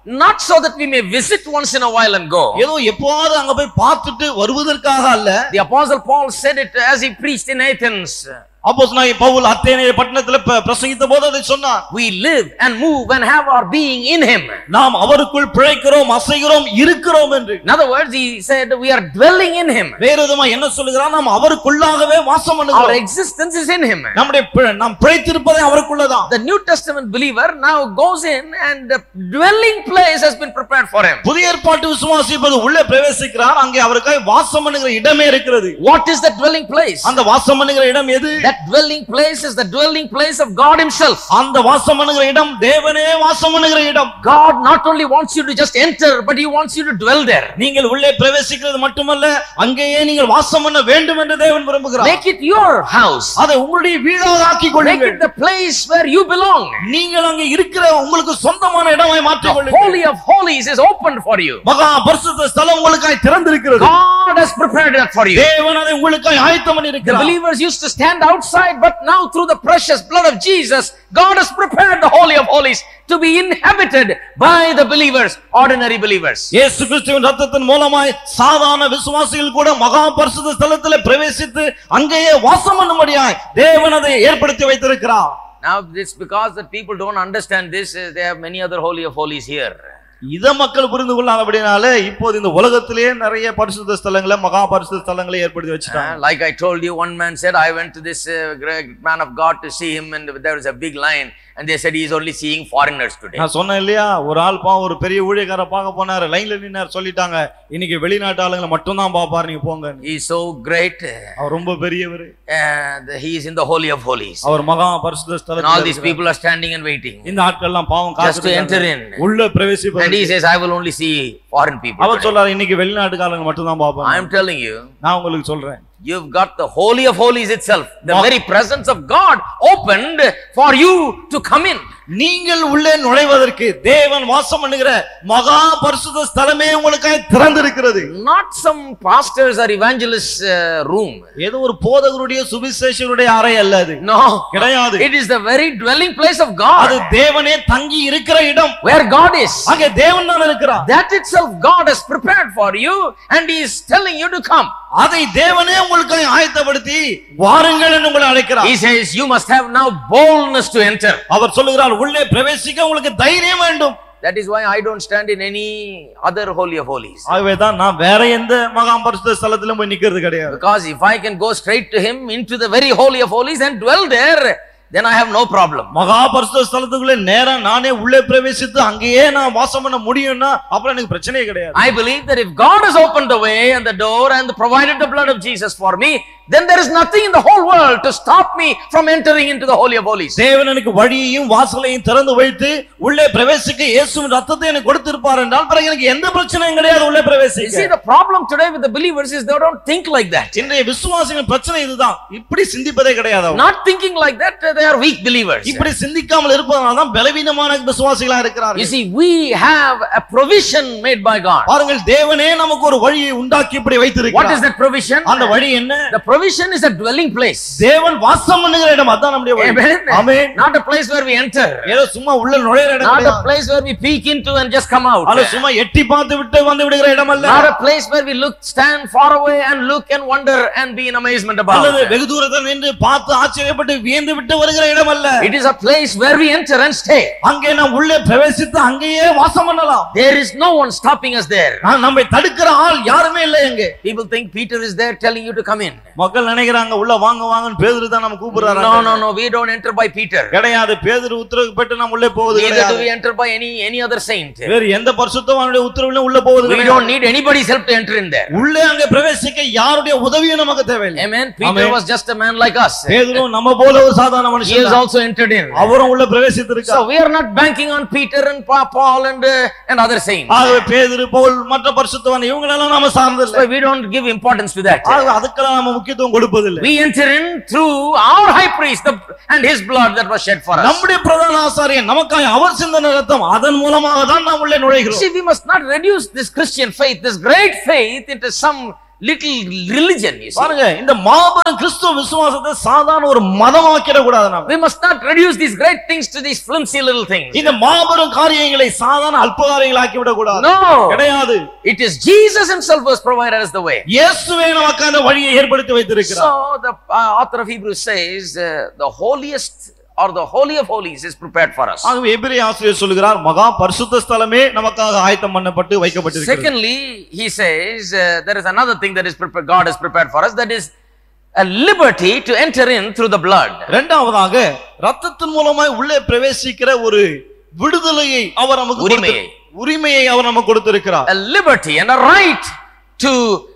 not so that we may visit once in a while and go. ஏதோ எப்போவாவது அங்க போய் பார்த்துட்டு வருவதற்காக அல்ல The apostle Paul said it as he preached in Athens. அப்போஸ்தலனாகிய பவுல் அத்தேனே பட்டணத்துல ப- பிரசங்கித்த போது அதை சொன்னார் We live and move and have our being in him. நாம் அவருக்குள் பிழைக்கிறோம் அசைகிறோம் இருக்கிறோம் என்று In other words, he said we are dwelling in him. வேற விதமா என்ன சொல்லுகிறார் நாம் அவருக்குள்ளாகவே வாசம் Our பண்ணுகிறோம் existence is in him. நம்முடைய பி- நாம் பிழைத்திருப்பதே அவருக்குள்ளதான் The New Testament believer now goes in and the dwelling place has been prepared for him. புதிய ஏற்பாட்டு விசுவாசி இப்போது உள்ளே பிரவேசிக்கிறார் அங்கே அவருக்காக வாசம் பண்ணுகிற இடமே இருக்கிறது What is that dwelling place? அந்த வாசம் பண்ணுகிற இடம் எது That dwelling place is the dwelling place of God Himself. அந்த வாசம் பண்ணுகிற இடம் தேவனே வாசம் பண்ணுகிற இடம் God not only wants you to just enter, but He wants you to dwell there. நீங்கள் உள்ளே பிரவேசிக்கிறது மட்டுமல்ல அங்கேயே நீங்கள் வாசம் பண்ண வேண்டும் என்று தேவன் விரும்புகிறார் Make it your house. அதை உங்களுடைய வீடாக ஆக்கிக் Make கொள்ளுங்கள் it the place where you belong. நீங்கள் அங்கே இருக்கிற உங்களுக்கு சொந்தமான இடமாய் The மாற்றிக் கொள்ளுங்கள் Holy of Holies is opened for you. மகா பரிசுத்த ஸ்தலம் உங்களுக்காய் திறந்திருக்கிறது God has prepared that for you. தேவன் அதை உங்களுக்காய் ஆயத்தம் பண்ணி The இருக்கிறார் believers used to stand outside, but now through the precious blood of Jesus, God has prepared the Holy of Holies to be inhabited by the believers, ordinary believers. இயேசு கிறிஸ்துவின் ரத்தத்தின் மூலமாய் சாதாரண விசுவாசிகள் கூட மகா பரிசுத்த ஸ்தலத்திலே பிரவேசித்து அங்கேயே வாசம் பண்ணும்படியாய் தேவன் அதை ஏற்படுத்தி வைத்திருக்கிறார் Now, it's because that people don't understand this, uh, they have many other Holy of Holies here. இத மக்கள் புரிந்து கொள்ளாதபடினால இப்போது இந்த உலகத்திலேயே நிறைய பரிசுத்த ஸ்தலங்களை மகா பரிசுத்த ஸ்தலங்களை ஏற்படுத்தி வச்சுட்டாங்க Uh, like I told you, one man said, I went to this uh, great man of God to see him, and there was a big line, and they said he is only seeing foreigners today. நான் சொன்னேன் இல்லையா ஒரு ஆள் பாவம் ஒரு பெரிய ஊழியக்கார பார்க்க போனாரு லைன்ல நின்னார் சொல்லிட்டாங்க இன்னைக்கு வெளிநாட்டு ஆளுங்களை மட்டும் தான் பாப்பாரு நீங்க போங்க He is so great, uh, அவர் ரொம்ப பெரியவர் and he is in the Holy of Holies. அவர் மகா பரிசுத்த And all ஸ்தலத்தில் these இருக்கிறார். people are standing and waiting. இந்த ஆட்கள் எல்லாம் பாவம் Just to enter காத்து in. உள்ள And he பிரவேசிப்பது says, I will only see foreign people. Our today." சொல்றாரு இன்னைக்கு வெளிநாட்டுக்காரங்க மட்டும் தான் I பாப்பாங்க am telling you, நான் உங்களுக்கு சொல்றேன் you've got the Holy of Holies itself, the very presence of God opened for you to come in. நீங்கள் உள்ளே நுழைவதற்கு தேவன் வாசம் பண்ணுகிற மகா பரிசுத்த ஸ்தலமே உங்களுக்காக திறந்திருக்கிறது Not some pastors or evangelists' uh, room. ஏதோ ஒரு போதகருடைய சுவிசேஷருடைய அறை அல்ல அது No. கிடையாது It is the very dwelling place of God. அது தேவனே தங்கி இருக்கிற இடம் where God is. அங்கே தேவன் தான் இருக்கிறார் That itself God has prepared for you and He is telling you to come. அதை தேவனே உங்களுக்கு ஆயத்தப்படுத்தி வாருங்கள் என்று உங்களை அழைக்கிறார் He says you must have now boldness to enter. அவர் சொல்லுகிறார் உள்ளே பிரவேசிக்க உங்களுக்கு தைரியம் வேண்டும் That is why I don't stand in any other holy of holies. ஆகவே தான் நான் வேற எந்த மகா பரிசுத்த ஸ்தலத்திலும் போய் நிக்கிறது கிடையாது Because if I can go straight to Him into the very holy of holies and dwell there, then I have no problem. மகா பரிசுத்த ஸ்தலத்துக்குள்ளே நேரா நானே உள்ளே பிரவேசித்து அங்கேயே நான் வாசம் பண்ண முடியும்னா அப்புறம் எனக்கு பிரச்சனையே கிடையாது I believe that if God has opened the way and the door and provided the blood of Jesus for me, then there is nothing in the whole world to stop me from entering into the holy of holies. தேவன் எனக்கு வழியையும் வாசலையும் திறந்து வைத்து உள்ளே பிரவேசிக்க இயேசுவின் ரத்தத்தை எனக்கு கொடுத்திருப்பார் என்றால் பிறகு எனக்கு எந்த பிரச்சனையும் கிடையாது உள்ளே You see, பிரவேசிக்க the problem today with the believers is they don't think like that. இன்றைய விசுவாசிகளின் பிரச்சனை இதுதான் இப்படி சிந்திப்பதே கிடையாது அவங்க. Not thinking like that, they are weak believers. இப்படி சிந்திக்காமல் இருப்பதனால தான் பலவீனமான விசுவாசிகளா You இருக்கிறார்கள் see, we have a provision made by God. பாருங்கள் தேவனே நமக்கு ஒரு வழியை உண்டாக்கி இப்படி What is வைத்திருக்கிறார் that provision? அந்த வழி என்ன The provision is a dwelling place. தேவன் வாசம் பண்ணுகிற இடம் அதான் நம்முடைய வழி Amen. Amen Not a place where we enter. ஏதோ சும்மா உள்ள நுழையிற இடம் Not a கிடையாது place where we peek into and just come out. அது சும்மா எட்டி பார்த்து விட்டு வந்து விடுகிற இடம் அல்ல Not a place where we look, stand far away and look and wonder and be in amazement about. அல்லது வெகு தூரத்தில் நின்று பார்த்து ஆச்சரியப்பட்டு வியந்து விட்டு வருகிற இடம் அல்ல It is a place where we enter and stay. அங்கே நாம் உள்ளே பிரவேசித்து அங்கேயே வாசம் பண்ணலாம் There is no one stopping us there. நான் நம்மை தடுக்கிற ஆள் யாருமே இல்லை எங்கே People think Peter is there telling you to come in. மக்கள் நினைக்கிறாங்க உள்ள வாங்க வாங்கன்னு பேதுரு தான் நம்ம கூப்பிடுறாரு No, no, no. We don't enter by Peter. கிடையாது பேதுரு உத்தரவு பெற்று நாம் உள்ளே போவது Neither do கிடையாது we enter by any any other saint. வேறு எந்த பரிசுத்தவானுடைய உத்தரவிலும் உள்ள போவது We கிடையாது don't need anybody's help to enter in there. உள்ளே அங்கே பிரவேசிக்க யாருடைய உதவியும் நமக்கு தேவையில்லை Amen. Peter Amen. was just a man like us. பேதுரும் நம்ம போல ஒரு சாதாரண He has மனுஷன் தான். also entered in. அவரும் உள்ள பிரவேசித்திருக்கார் So we are not banking on Peter and Pa- Paul and uh, and other saints. ஆகவே பேதுரு பவுல் மற்ற பரிசுத்தவான் இவங்களெல்லாம் நாம சார்ந்தில்லை So we don't give importance to that. ஆகவே அதுக்கெல்லாம் நம்ம முக்கியத்துவம் கொடுப்பதில்லை We enter in through our high priest the, and his blood that was shed for us. நம்முடைய பிரதான ஆசாரியன் நமக்காக அவர் சிந்தன ரத்தம் அதன் மூலமாக தான் நாம் உள்ளே நுழைகிறோம் See, we must not reduce this Christian faith, this great faith, into some little religion, you see. பாருங்க இந்த மாபெரும் கிறிஸ்துவ விசுவாசத்தை சாதாரண ஒரு மதமாக்கிட கூடாது நாம We must not reduce these great things to these flimsy little things. இந்த மாபெரும் காரியங்களை சாதாரண அல்ப காரியங்கள் ஆக்கி விட கூடாது No, கிடையாது it is Jesus himself who has provided us the way. இயேசுவே நமக்கு அந்த வழியை ஏற்படுத்தி வைத்திருக்கிறார் So the uh, author of Hebrews says uh, the holiest or the holy of holies is prepared for us. ஆகவே எபிரேய ஆசிரியர் சொல்லுகிறார் மகா பரிசுத்த ஸ்தலமே நமக்காக ஆயத்தம் பண்ணப்பட்டு வைக்கப்பட்டிருக்கிறது Secondly, he says uh, there is another thing that is prepared, God has prepared for us that is a liberty to enter in through the blood. இரண்டாவதாக ரத்தத்தின் மூலமாய் உள்ளே பிரவேசிக்கிற ஒரு விடுதலையை அவர் நமக்கு உரிமையை. கொடுத்து- உரிமையை அவர் நமக்கு கொடுத்திருக்கிறார் A liberty and a right to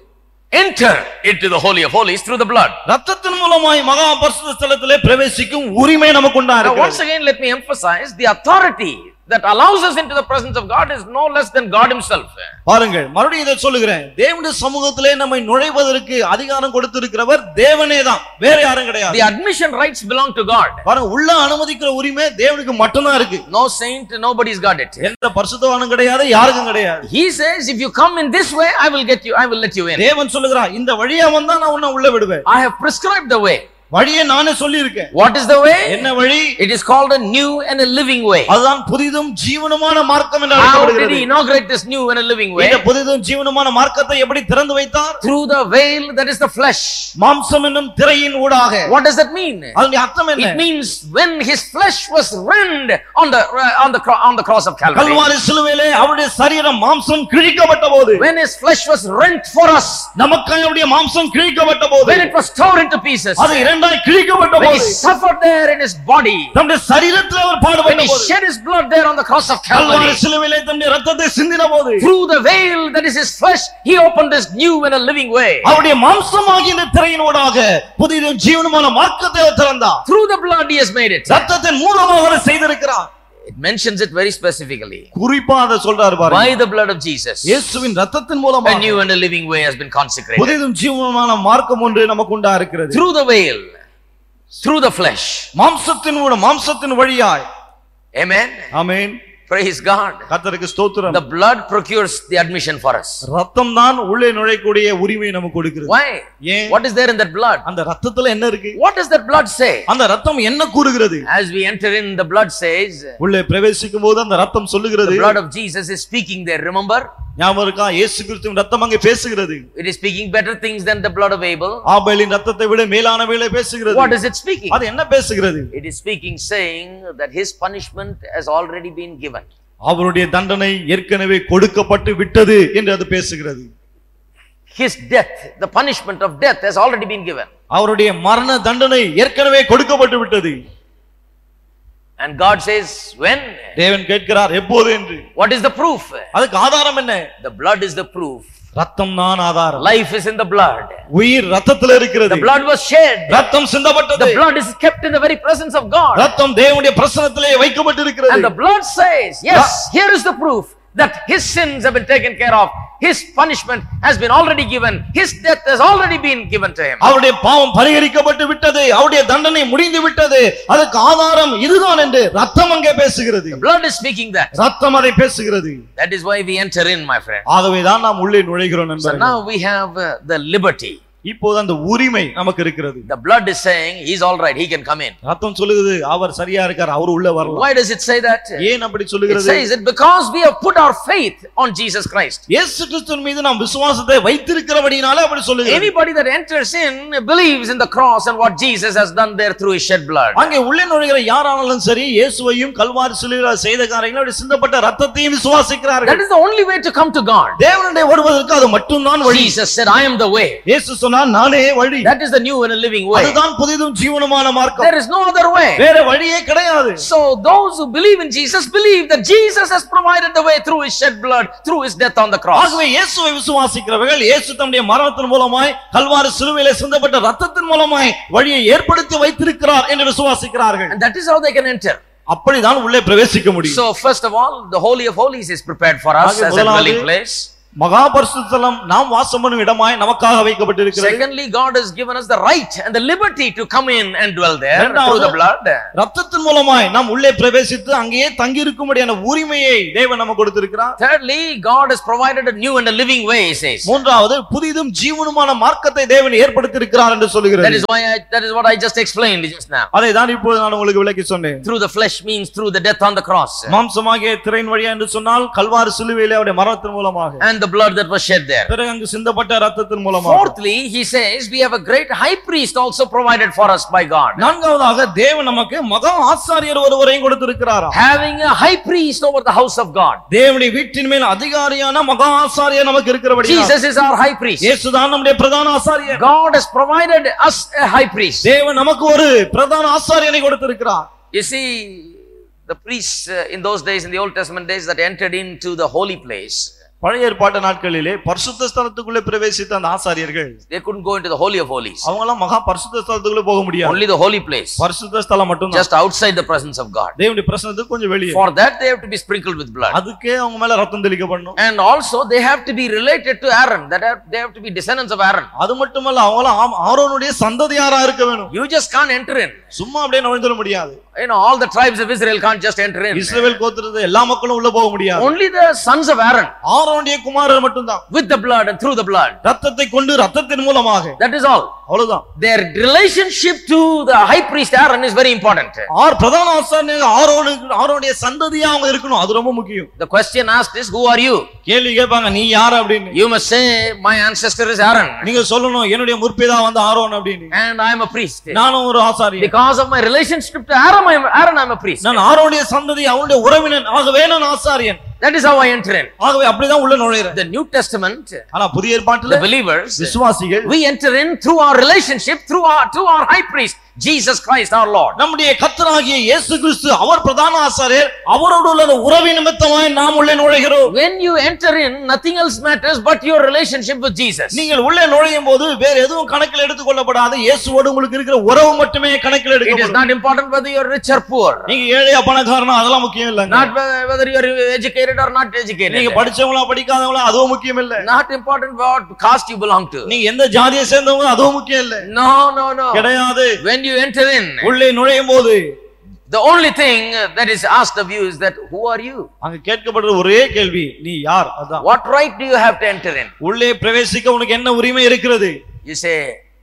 enter into the holy of holies through the blood. ரத்தத்தின் மூலமாய் மகா பரிசுத்த ஸ்தலத்திலே பிரவேசிக்கும் உரிமை நமக்கு உண்டா Now, once இருக்கிறது again, let me emphasize the authority that allows us into the presence of God is no less than God Himself. பாருங்கள் மறுபடியும் இதை சொல்லுகிறேன் தேவனுடைய சமூகத்திலே நம்மை நுழைவதற்கு அதிகாரம் கொடுத்திருக்கிறவர் தேவனே தான் வேற யாரும் கிடையாது The admission rights belong to God. பாருங்க உள்ள அனுமதிக்கிற உரிமை தேவனுக்கு மட்டும்தான் இருக்கு No saint, nobody's got it. எந்த பரிசுத்தவானும் கிடையாது யாருக்கும் கிடையாது He says, if you come in this way, I will get you, I will let you in. தேவன் சொல்லுகிறார் இந்த வழியா வந்தா நான் உன்னை உள்ள விடுவேன் I have prescribed the way. வழியை நானே சொல்லி இருக்கேன் What is the way? என்ன வழி It is called a new and a living way. அதுதான் புதிதும் ஜீவனமான மார்க்கம் என்று How did அழைக்கப்படுகிறது he inaugurate this new and a living way? இந்த புதிதும் ஜீவனமான மார்க்கத்தை எப்படி திறந்து வைத்தார் Through the veil that is the flesh. மாம்சம் என்னும் திரையின் ஊடாக What does that mean? அதனுடைய அர்த்தம் It என்ன means when his flesh was rend on the on the cro- on the cross of Calvary. Kalvari சிலுவையிலே அவருடைய சரீரம் மாம்சம் கிழிக்கப்பட்ட போது When his flesh was rent for us. நமக்காக அவருடைய மாம்சம் கிழிக்கப்பட்ட போது When it was torn into pieces. அது இரண்டாய் கிழிக்கப்பட்ட When he போது suffered there in his body. தம்முடைய சரீரத்தில் அவர் When பாடுபட்ட he போது shed his blood there on the cross of Kalvari Calvary. சிலுவையிலே தம்முடைய ரத்தத்தை சிந்தின போது Through the veil that is his flesh, he opened this new and a living way. அவருடைய மாம்சமாகிய இந்த திரையின் ஊடாக புதிதும் ஜீவனமான மார்க்கத்தை அவர் திறந்தார் Through the blood he has made it. ரத்தத்தின் மூலமாக அவர் செய்திருக்கிறார் It mentions it very specifically. குறிப்பா அதை சொல்றாரு பாருங்க By the blood of Jesus, இயேசுவின் ரத்தத்தின் a மூலமாக new and a living way has been consecrated. புதிதும் ஜீவனமான மார்க்கம் ஒன்று நமக்கு உண்டா இருக்கிறது Through the veil, through the flesh. மாம்சத்தின் மூலம் மாம்சத்தின் வழியாய் Amen. ஆமென் Praise God. கர்த்தருக்கு ஸ்தோத்திரம் The blood procures the admission for us. ரத்தம் தான் உள்ளே நுழையக்கூடிய உரிமை நமக்கு கொடுக்கிறது Why? ஏன் What is there in that blood? அந்த ரத்தத்துல என்ன இருக்கு What does that blood say? அந்த ரத்தம் என்ன கூறுகிறது As we enter in, the blood says, உள்ளே பிரவேசிக்கும் போது அந்த ரத்தம் சொல்லுகிறது the blood of Jesus is speaking there. Remember? ஞாபகம் இருக்கா இயேசு கிறிஸ்துவின் ரத்தம் அங்கே பேசுகிறது It is speaking better things than the blood of Abel. ஆபேலின் ரத்தத்தை விட மேலானவைகளை பேசுகிறது What is it speaking? அது என்ன பேசுகிறது It is speaking, saying that his punishment has already been given. அவருடைய தண்டனை ஏற்கனவே கொடுக்கப்பட்டு விட்டது என்று அது பேசுகிறது His death, the punishment of death has already been given. அவருடைய மரண தண்டனை ஏற்கனவே கொடுக்கப்பட்டு விட்டது And God says, when? தேவன் கேட்கிறார் எப்போது என்று What is the proof? அதுக்கு ஆதாரம் என்ன The blood is the proof. ரத்தம் தான் ஆதாரம் Life is in the blood. உயிர் ரத்தத்தில் இருக்கிறது The blood was shed. ரத்தம் சிந்தப்பட்டது The blood is kept in the very presence of God. ரத்தம் தேவனுடைய பிரசனத்திலே வைக்கப்பட்டிருக்கிறது And the blood says, yes, here is the proof that his sins have been taken care of. His punishment has been already given. His death has already been given to him. அவருடைய பாவம் பரிகரிக்கப்பட்டு விட்டது அவருடைய தண்டனை முடிந்து விட்டது அதுக்கு ஆதாரம் இதுதான் என்று ரத்தம் அங்கே பேசுகிறது Blood is speaking that. ரத்தம் அதை பேசுகிறது That is why we enter in, my friend. ஆகவேதான் நாம் உள்ளே நுழைகிறோம் So நண்பர்களே now we have uh, the liberty. இப்போது அந்த உரிமை நமக்கு இருக்கிறது The blood is saying, he's all right, he can come in. ரத்தம் சொல்லுகிறது அவர் சரியா இருக்கார் அவர் உள்ள வரலாம் Why does it say that? ஏன் அப்படி It சொல்லுகிறது says it because we have put our faith on Jesus Christ. இயேசு கிறிஸ்துவின் மீது நாம் விசுவாசத்தை வைத்திருக்கிறபடினாலே அப்படி சொல்லுகிறது Anybody that enters in believes in the cross and what Jesus has done there through his shed blood. அங்கே உள்ளே நுழைகிற யாரானாலும் சரி இயேசுவையும் கல்வாரி சிலுவையில் செய்த காரியங்களும் அவருடைய சிந்தப்பட்ட ரத்தத்தையும் விசுவாசிக்கிறார்கள் That is the only way to come to God. தேவனுடைய வருவதற்கு அது மட்டும்தான் வழி Jesus said, I am the way. இயேசு சொன்னார் நானே வழி That is the new and a living way. அதுதான் புதிதும் ஜீவனமான மார்க்கம் There is no other way. வேற வழியே கிடையாது So those who believe in Jesus believe that Jesus has provided the way through his shed blood, through his death on the cross. ஆகவே இயேசுவை விசுவாசிக்கிறவர்கள் இயேசு தம்முடைய மரணத்தின் மூலமாய் கல்வாரி சிலுவையிலே சிந்தப்பட்ட ரத்தத்தின் மூலமாய் வழியை ஏற்படுத்தி வைத்திருக்கிறார் என்று விசுவாசிக்கிறார்கள் And that is how they can enter. அப்படிதான் உள்ளே பிரவேசிக்க முடியும் So first of all, the Holy of Holies is prepared for us ஆக as a முதலாவது, dwelling place. மகா பரிசுத்தலம் நாம் வாசம் பண்ணும் இடமாய் நமக்காக வைக்கப்பட்டிருக்கிறது Secondly, God has given us the right and the liberty to come in and dwell there இரண்டாவது, through the blood. ரத்தத்தின் மூலமாய் நாம் உள்ளே பிரவேசித்து அங்கேயே தங்கி இருக்கும்படியான உரிமையை தேவன் நமக்கு கொடுத்திருக்கிறார் Thirdly, God has provided a new and a living way, he says. மூன்றாவது புதிதும் ஜீவனுமான மார்க்கத்தை தேவன் ஏற்படுத்தியிருக்கிறார் என்று That சொல்லுகிறது is why I, that is what I just explained just now. அதை தான் இப்போது நான் உங்களுக்கு விளக்கி சொன்னேன் Through the flesh means through the death on the cross மாம்சமாகிய திரையின் வழியா என்று சொன்னால் கல்வாரி சிலுவையிலே அவருடைய மரணத்தின் மூலமாக and the blood that was shed there. பிறகு அங்கு சிந்தப்பட்ட ரத்தத்தின் மூலமாக Fourthly, he says we have a great high priest also provided for us by God. நான்காவதாக தேவன் நமக்கு மகா ஆசாரியர் ஒருவரையும் கொடுத்திருக்கிறாரா Having a high priest over the house of God. தேவனுடைய வீட்டின் மேல் அதிகாரியான மகா ஆசாரியர் நமக்கு இருக்கிறபடி Jesus is our high priest. இயேசுதான் நம்முடைய பிரதான ஆசாரியர் God has provided us a high priest. தேவன் நமக்கு ஒரு பிரதான ஆசாரியனை கொடுத்திருக்கிறார் You see, the priests uh, in those days, in the Old Testament days, that entered into the holy place, பழைய ஏற்பாட்டு நாட்களிலே பரிசுத்த ஸ்தலத்துக்குள்ளே பிரவேசித்த அந்த ஆசாரியர்கள் they couldn't go into the holy of holies. அவங்க எல்லாம் மகா பரிசுத்த ஸ்தலத்துக்குள்ளே போக முடியாது Only the holy place, பரிசுத்த ஸ்தலம் மட்டும் just outside the presence of God. தேவனுடைய பிரசனத்துக்கு கொஞ்சம் வெளியே For that, they have to be sprinkled with blood. அதுக்கே அவங்க மேல ரத்தம் தெளிக்கப்படணும் And also, they have to be related to Aaron. That have, they have to be descendants of Aaron. அது மட்டுமல்ல அவங்களாம் ஆம்- ஆரோனுடைய சந்ததியாரா இருக்க வேணும் You just can't enter in. சும்மா அப்படியே நுழைஞ்சிட முடியாது You know, all the tribes of Israel can't just enter in. இஸ்ரவேல் கோத்திரத்தை எல்லா மக்களும் உள்ள போக முடியாது Only the sons of Aaron, ஆரோனுடைய குமாரர் மட்டும்தான் with the blood and through the blood. ரத்தத்தை கொண்டு ரத்தத்தின் மூலமாக That is all. அவ்வளவுதான் Their relationship to the high priest Aaron is very important. ஆர் பிரதான ஆசாரியர் ஆரோனுக்கு ஆரோனுடைய சந்ததியா அவங்க இருக்கணும் அது ரொம்ப முக்கியம் The question asked is, Who are you? கேள்வி கேட்பாங்க நீ யார் அப்படின்னு You must say, My ancestor is Aaron, நீங்க சொல்லணும் என்னுடைய முற்பிதா வந்து ஆரோன் அப்படின்னு and I am a priest. நானும் ஒரு ஆசாரியர் Because of my relationship to Aaron, I am, Aaron, I am a priest. நான் ஆரோனுடைய சந்ததி அவனுடைய உறவினன் ஆகவே நான் ஆசாரியன் That is how I enter in. ஆகவே அப்படிதான் உள்ள நுழையிறேன் The New Testament, ஆனா புதிய ஏற்பாட்டுல the believers, விசுவாசிகள் we enter in through our relationship, through our, to our high priest, Jesus Christ our Lord. நம்முடைய கர்த்தராகிய இயேசு கிறிஸ்து அவர் பிரதான ஆசாரியர் அவரோடு உள்ள அந்த உறவின் நிமித்தமாய் நாம் உள்ளே நுழைகிறோம் When you enter in, nothing else matters but your relationship with Jesus. நீங்கள் உள்ளே நுழையும் போது வேற எதுவும் கணக்கில் எடுத்துக் கொள்ளப்படாது இயேசுவோடு உங்களுக்கு இருக்கிற உறவு மட்டுமே கணக்கில் It is எடுக்கப்படும் not important whether you are rich or poor, நீங்க ஏழையா பணக்காரனா அதெல்லாம் முக்கியம் இல்லைங்க not whe- whether you are educated or not educated, நீங்க படிச்சவங்களா படிக்காதவங்களா அதுவும் முக்கியம் இல்ல not important what caste you belong to. நீங்க எந்த ஜாதியை சேர்ந்தவங்க அதுவும் முக்கியம் இல்ல No, no, no. கிடையாது When you enter in, உள்ளே நுழையும் போது the only thing that is asked of you is that who are you? அங்க கேட்கப்படுற ஒரே கேள்வி நீ யார் அதான் What right do you have to enter in? உள்ளே பிரவேசிக்க உனக்கு என்ன உரிமை இருக்கிறது You say,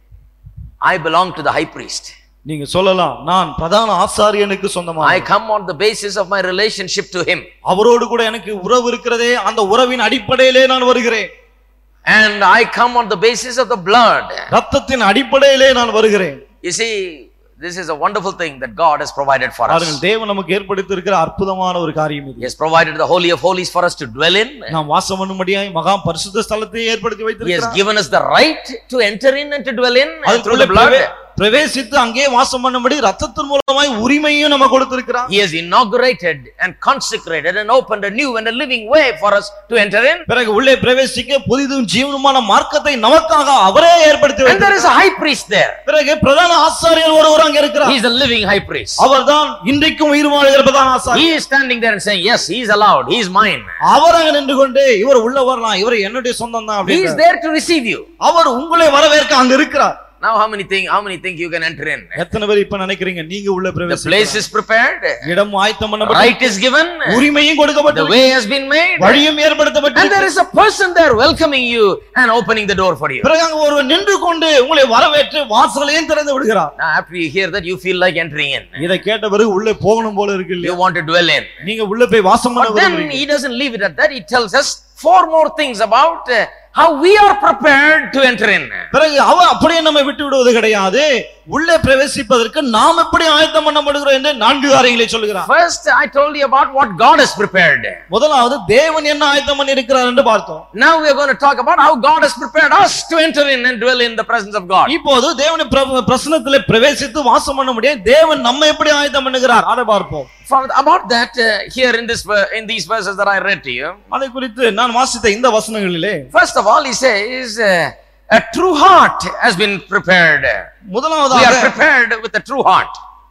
I belong to the high priest. நீங்க சொல்லலாம் நான் பிரதான ஆசாரியனுக்கு சொந்தமா I come on the basis of my relationship to him. அவரோடு கூட எனக்கு உறவு இருக்கிறதே அந்த உறவின் அடிப்படையிலே நான் வருகிறேன் And I come on the basis of the blood. ரத்தத்தின் அடிப்படையிலே நான் வருகிறேன் You see, this is a wonderful thing that God has provided for பாருங்கள் us. தேவன் நமக்கு ஏற்படுத்தி இருக்கிற அற்புதமான ஒரு காரியம் He இது has provided the Holy of Holies for us to dwell in. நாம் வாசம் பண்ணும்படியாய் மகா பரிசுத்த ஸ்தலத்தை ஏற்படுத்தி He has வைத்திருக்கிறார் given us the right to enter in and to dwell in and through அதுக்குள்ளே the blood. பிரவே- பிரவேசித்து அங்கே வாசம் பண்ணும்படி ரத்தத்தின் மூலமாய் உரிமையும் நம்ம கொடுத்திருக்கிறார் He has inaugurated and consecrated and opened a new and a living way for us to enter in. பிறகு உள்ளே பிரவேசிக்க புதிதும் ஜீவனுமான மார்க்கத்தை நமக்காக அவரே ஏற்படுத்தி And there வைத்திருக்கிறார். is a high priest there. பிறகு பிரதான ஆசாரியர் ஒருவர் அங்க இருக்கிறார் He is a living high priest. அவர்தான் இன்றைக்கும் உயிர் வாழ்கிற பிரதான ஆசாரியர் He is standing there and saying, Yes, he is allowed. He is mine. அவர் அங்க நின்று கொண்டு இவர் உள்ள வரலாம் இவர் என்னுடைய சொந்தம் தான் He is அப்படின்னு there to receive you. அவர் உங்களை வரவேற்க அங்க இருக்கிறார் Now, how many think? How many think you can enter in? எத்தனை பேர் இப்ப நினைக்கிறீங்க நீங்க உள்ள The பிரவேசி place is prepared. இடம் ஆயத்தம் பண்ணப்பட்டு Right is given. உரிமையும் The கொடுக்கப்பட்டு way has been made. வழியும் And there ஏற்படுத்தப்பட்டு is a person there welcoming you and opening the door for you. பிறகு அங்க ஒருவர் நின்று கொண்டு உங்களை வரவேற்று வாசலையும் திறந்து விடுகிறார் Now, after you hear that, you feel like entering in. இதை கேட்ட பிறகு உள்ளே போகணும் போல இருக்கு You இல்லையா want to dwell in. நீங்க உள்ள போய் வாசம் பண்ண But then விரும்புறீங்க he doesn't leave it at that. He tells us four more things about uh, how we are prepared to enter in. பிறகு அவர் அப்படியே நம்ம விட்டு விடுவது கிடையாது உள்ளே பிரவேசிப்பதற்கு நாம் எப்படி ஆயத்தம் பண்ணப்படுகிறோம் என்று நான்கு காரியங்களை சொல்லுகிறார் First, I told you about what God has prepared. முதலாவது தேவன் என்ன ஆயத்தம் பண்ணி இருக்கிறார் என்று பார்த்தோம் Now we are going to talk about how God has prepared us to enter in and dwell in the presence of God. இப்போது தேவனை பிர- பிரசன்னத்திலே பிரவேசித்து வாசம் பண்ண முடியும் தேவன் நம்ம எப்படி ஆயத்தம் பண்ணுகிறார் அதை பார்ப்போம் For, about that, uh, here in this ver- in these verses that I read to you, அதை குறித்து நான் வாசித்த இந்த வசனங்களிலே first of all, he says, uh, a true heart has been prepared. We are முதலாவதாக prepared with a true heart.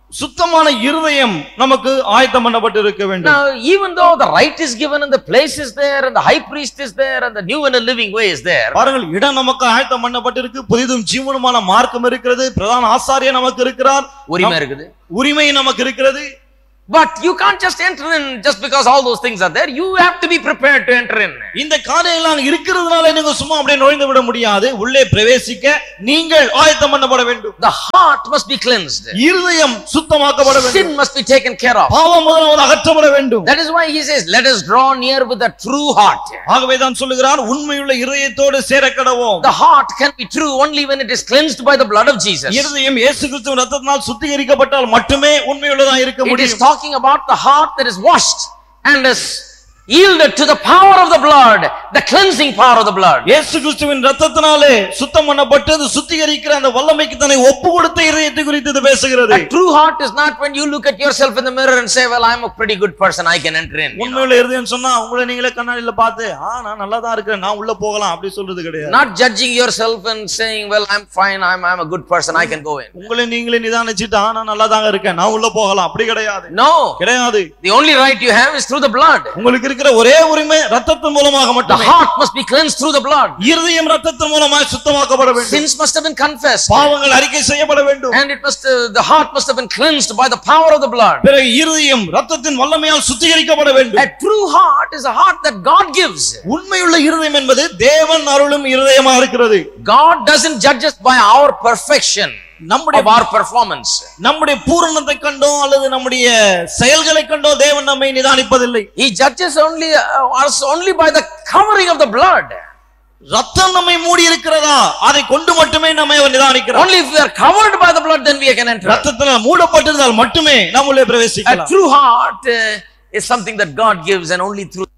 சுத்தமான இருதயம் நமக்கு ஆயத்தம் பண்ணப்பட்டு இருக்க வேண்டும் Now, even though the right is given and the place is there and the high priest is there and the new and a living way is there, பாருங்கள் இடம் நமக்கு ஆயத்தம் பண்ணப்பட்டிருக்கு புதிதும் ஜீவனுமான மார்க்கம் இருக்கிறது பிரதான ஆசாரியர் நமக்கு இருக்கிறார் உரிமை இருக்குது உரிமை நமக்கு இருக்கிறது But you can't just enter in just because all those things are there. You have to be prepared to enter in. இந்த காரியங்கள் இருக்கிறதுனால நீங்க சும்மா அப்படியே நுழைந்து விட முடியாது உள்ளே பிரவேசிக்க நீங்கள் ஆயத்தம் பண்ணப்பட வேண்டும் The heart must be cleansed. இருதயம் சுத்தமாக்கப்பட வேண்டும் Sin must be taken care of. பாவம் முதலாவது அகற்றப்பட வேண்டும் That is why he says, Let us draw near with a true heart. ஆகவே தான் சொல்லுகிறார் உண்மையுள்ள இருதயத்தோடு சேர கடவோம் The heart can be true only when it is cleansed by the blood of Jesus. It இருதயம் இயேசு கிறிஸ்துவின் ரத்தத்தினால் சுத்திகரிக்கப்பட்டால் மட்டுமே உண்மையுள்ளதா இருக்க is முடியும் talking about the heart that is washed and is yielded to the power of the blood, the cleansing power of the blood. இயேசு கிறிஸ்துவின் ரத்தத்தினாலே சுத்தம் பண்ணப்பட்டு அது சுத்திகரிக்கிற அந்த வல்லமைக்கு தன்னை ஒப்பு கொடுத்த இருதயத்தை குறித்து இது பேசுகிறது A true heart is not when you look at yourself in the mirror and say, Well, I'm a pretty good person, I can enter in. You know. உண்மையுள்ள இருதயம் சொன்னா உங்களை நீங்களே கண்ணாடியில பார்த்து ஆ நான் நல்லா தான் இருக்கிறேன் நான் உள்ள போகலாம் அப்படி சொல்றது கிடையாது Not judging yourself and saying, Well, I'm fine, I'm, I'm a good person, I can go in. உங்களை நீங்களே நிதானிச்சுட்டு ஆ நான் நல்லா தாங்க இருக்கேன் நான் உள்ள போகலாம் அப்படி கிடையாது No, கிடையாது the only right you have is through the blood. உங்களுக்கு இருக்கிற ஒரே உரிமை ரத்தத்தின் மூலமாக The மட்டுமே heart must be cleansed through the blood. இருதயம் ரத்தத்தின் மூலமாக சுத்தமாக்கப்பட வேண்டும் Sins must have been confessed. பாவங்கள் அறிக்கை செய்யப்பட வேண்டும் And it must, uh, the heart must have been cleansed by the power of the blood. பிறகு இருதயம் ரத்தத்தின் வல்லமையால் சுத்திகரிக்கப்பட வேண்டும் A true heart is a heart that God gives. உண்மையுள்ள இருதயம் என்பது தேவன் அருளும் இருதயமா இருக்கிறது God doesn't judge us by our perfection நம்முடைய of our performance. நம்முடைய பூரணத்தை கண்டோ அல்லது நம்முடைய செயல்களை கண்டோ தேவன் நம்மை நிதானிப்பதில்லை He judges only uh, us only by the covering of the blood. ரத்தம் நம்மை மூடி இருக்கிறதா அதை கொண்டு மட்டுமே நம்மை அவர் நிதானிக்கிறார் Only if we are covered by the blood, then we can enter. ரத்தத்தினால் மூடப்பட்டிருந்தால் மட்டுமே நாம் உள்ளே A பிரவேசிக்கலாம் true heart uh, is something that God gives, and only through.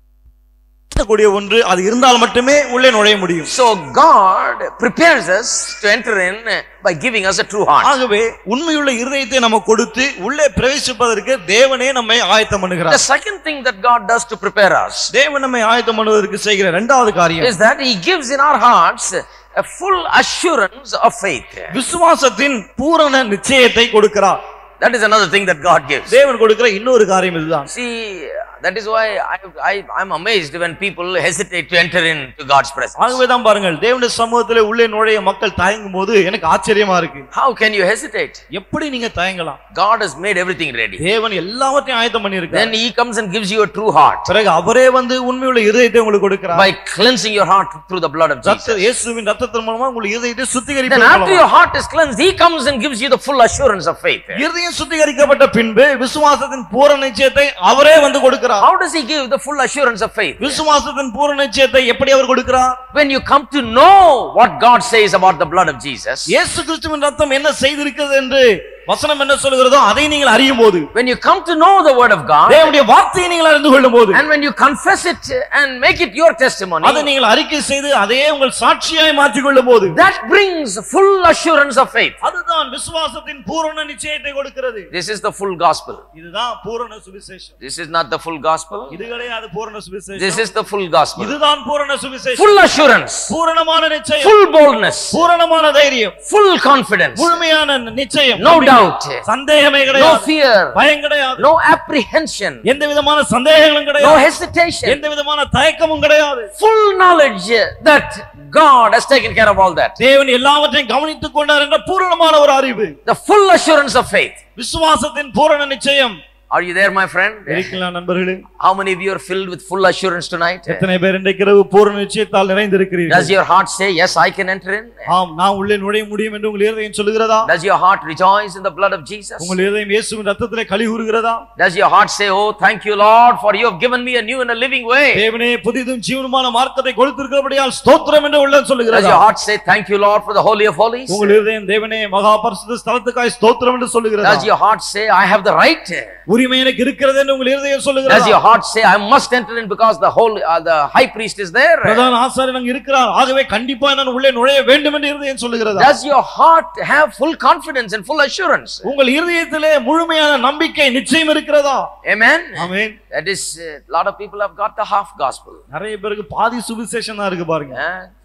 கூடிய ஒன்று அது இருந்தால் மட்டுமே உள்ளே நுழைய முடியும் So God prepares us to enter in uh, by giving us a true heart. ஆகவே உண்மையுள்ள இருதயத்தை நம்ம கொடுத்து உள்ளே பிரவேசிப்பதற்கு தேவனே நம்மை ஆயத்தம் The பண்ணுகிறார் second thing that God does to prepare us தேவன் நம்மை ஆயத்தம் பண்ணுவதற்கு செய்கிற இரண்டாவது காரியம் is that He gives in our hearts a full assurance of faith. விசுவாசத்தின் பூரண நிச்சயத்தை கொடுக்கிறார் That is another thing that God gives. தேவன் கொடுக்கிற இன்னொரு காரியம் இதுதான் See, that is why I, I, I'm amazed when people hesitate to enter into God's presence. ஆகவே தான் பாருங்கள் தேவனுடைய சமூகத்திலே உள்ளே நுழைய மக்கள் தயங்கும் போது எனக்கு ஆச்சரியமா இருக்கு How can you hesitate? எப்படி நீங்க தயங்கலாம் God has made everything ready. தேவன் எல்லாவற்றையும் ஆயத்தம் பண்ணியிருக்கார் Then He comes and gives you a true heart பிறகு அவரே வந்து உண்மையுள்ள இருதயத்தை உங்களுக்கு கொடுக்கிறார் by cleansing your heart through the blood of ரத்த Jesus. இயேசுவின் ரத்தத்தின் மூலமா உங்களுக்கு இருதயத்தை Then சுத்திகரிப்பதன் after மூலமா. your heart is cleansed, He comes and gives you the full assurance of faith. இருதயம் சுத்திகரிக்கப்பட்ட பின்பு விசுவாசத்தின் பூரண நிச்சயத்தை அவரே வந்து கொடுக்கிறார் How does He give the full assurance of faith? விசுவாசத்தின் பூரண நிச்சயத்தை எப்படி அவர் கொடுக்கிறார் When you come to know what God says about the blood of Jesus, இயேசு கிறிஸ்துவின் ரத்தம் என்ன செய்திருக்கிறது என்று வசனம் என்ன சொல்கிறதோ அதை நீங்கள் அறியும் போது when you come to know the word of God, தேவனுடைய வார்த்தையை நீங்கள் அறிந்து கொள்ளும் போது and when you confess it and make it your testimony, அதை நீங்கள் அறிக்கை செய்து அதையே உங்கள் சாட்சியாய் மாற்றிக் கொள்ளும் போது that brings full assurance of faith. அதுதான் விசுவாசத்தின் பூரண நிச்சயத்தை கொடுக்கிறது This is the full gospel. இதுதான் பூரண சுவிசேஷம் This is not the full gospel. இது கிடையாது பூரண This சுவிசேஷம் is the full gospel. இதுதான் பூரண சுவிசேஷம் Full assurance, பூரணமான நிச்சயம் full boldness, பூரணமான தைரியம் full confidence, முழுமையான நிச்சயம் no doubt, சந்தேகமே no கிடையாது fear, பயம் கிடையாது no apprehension, எந்த விதமான சந்தேகங்களும் no கிடையாது hesitation, எந்த விதமான தயக்கமும் கிடையாது full knowledge that God has taken care of all that. தேவன் எல்லாவற்றையும் கவனித்துக் கொண்டார் என்ற பூரணமான ஒரு அறிவு The full assurance of faith. விசுவாசத்தின் பூரண நிச்சயம் Are you there, my friend? இருக்கலாம் நண்பர்களே How many of you are filled with full assurance tonight? எத்தனை பேர் இன்றைக்கு இரவு பூரண நிச்சயத்தால் நிறைந்திருக்கிறீர்கள் Does your heart say, Yes, I can enter in? ஆம் நான் உள்ளே நுழைய முடியும் என்று உங்கள் இருதயம் சொல்லுகிறதா Does your heart rejoice in the blood of Jesus? உங்கள் இருதயம் இயேசுவின் ரத்தத்திலே களி கூறுகிறதா Does your heart say, Oh, thank you, Lord, for you have given me a new and a living way? தேவனே புதிதும் ஜீவனுமான மார்க்கத்தை கொடுத்திருக்கிறபடியால் ஸ்தோத்திரம் என்று உள்ளம் Does சொல்லுகிறதா your heart say, Thank you, Lord, for the Holy of Holies? உங்கள் இருதயம் தேவனே மகா பரிசுத்த ஸ்தலத்துக்காய் ஸ்தோத்திரம் என்று சொல்லுகிறதா Does your heart say, I have the right? உரிமை எனக்கு இருக்கிறது என்று உங்கள் இருதயம் Does சொல்லுகிறதா your heart say, I must enter in because the holy, uh, the high priest is there? பிரதான ஆசாரியர் அங்கு இருக்கிறார் ஆகவே கண்டிப்பா நான் உள்ளே நுழைய வேண்டும் என்று இருதயம் சொல்லுகிறதா Does your heart have full confidence and full assurance? உங்கள் இருதயத்திலே முழுமையான நம்பிக்கை நிச்சயம் இருக்கிறதா Amen? Amen That is, a lot of people have got the half gospel. நிறைய பேருக்கு பாதி சுவிசேஷம் தான் இருக்கு பாருங்க Uh,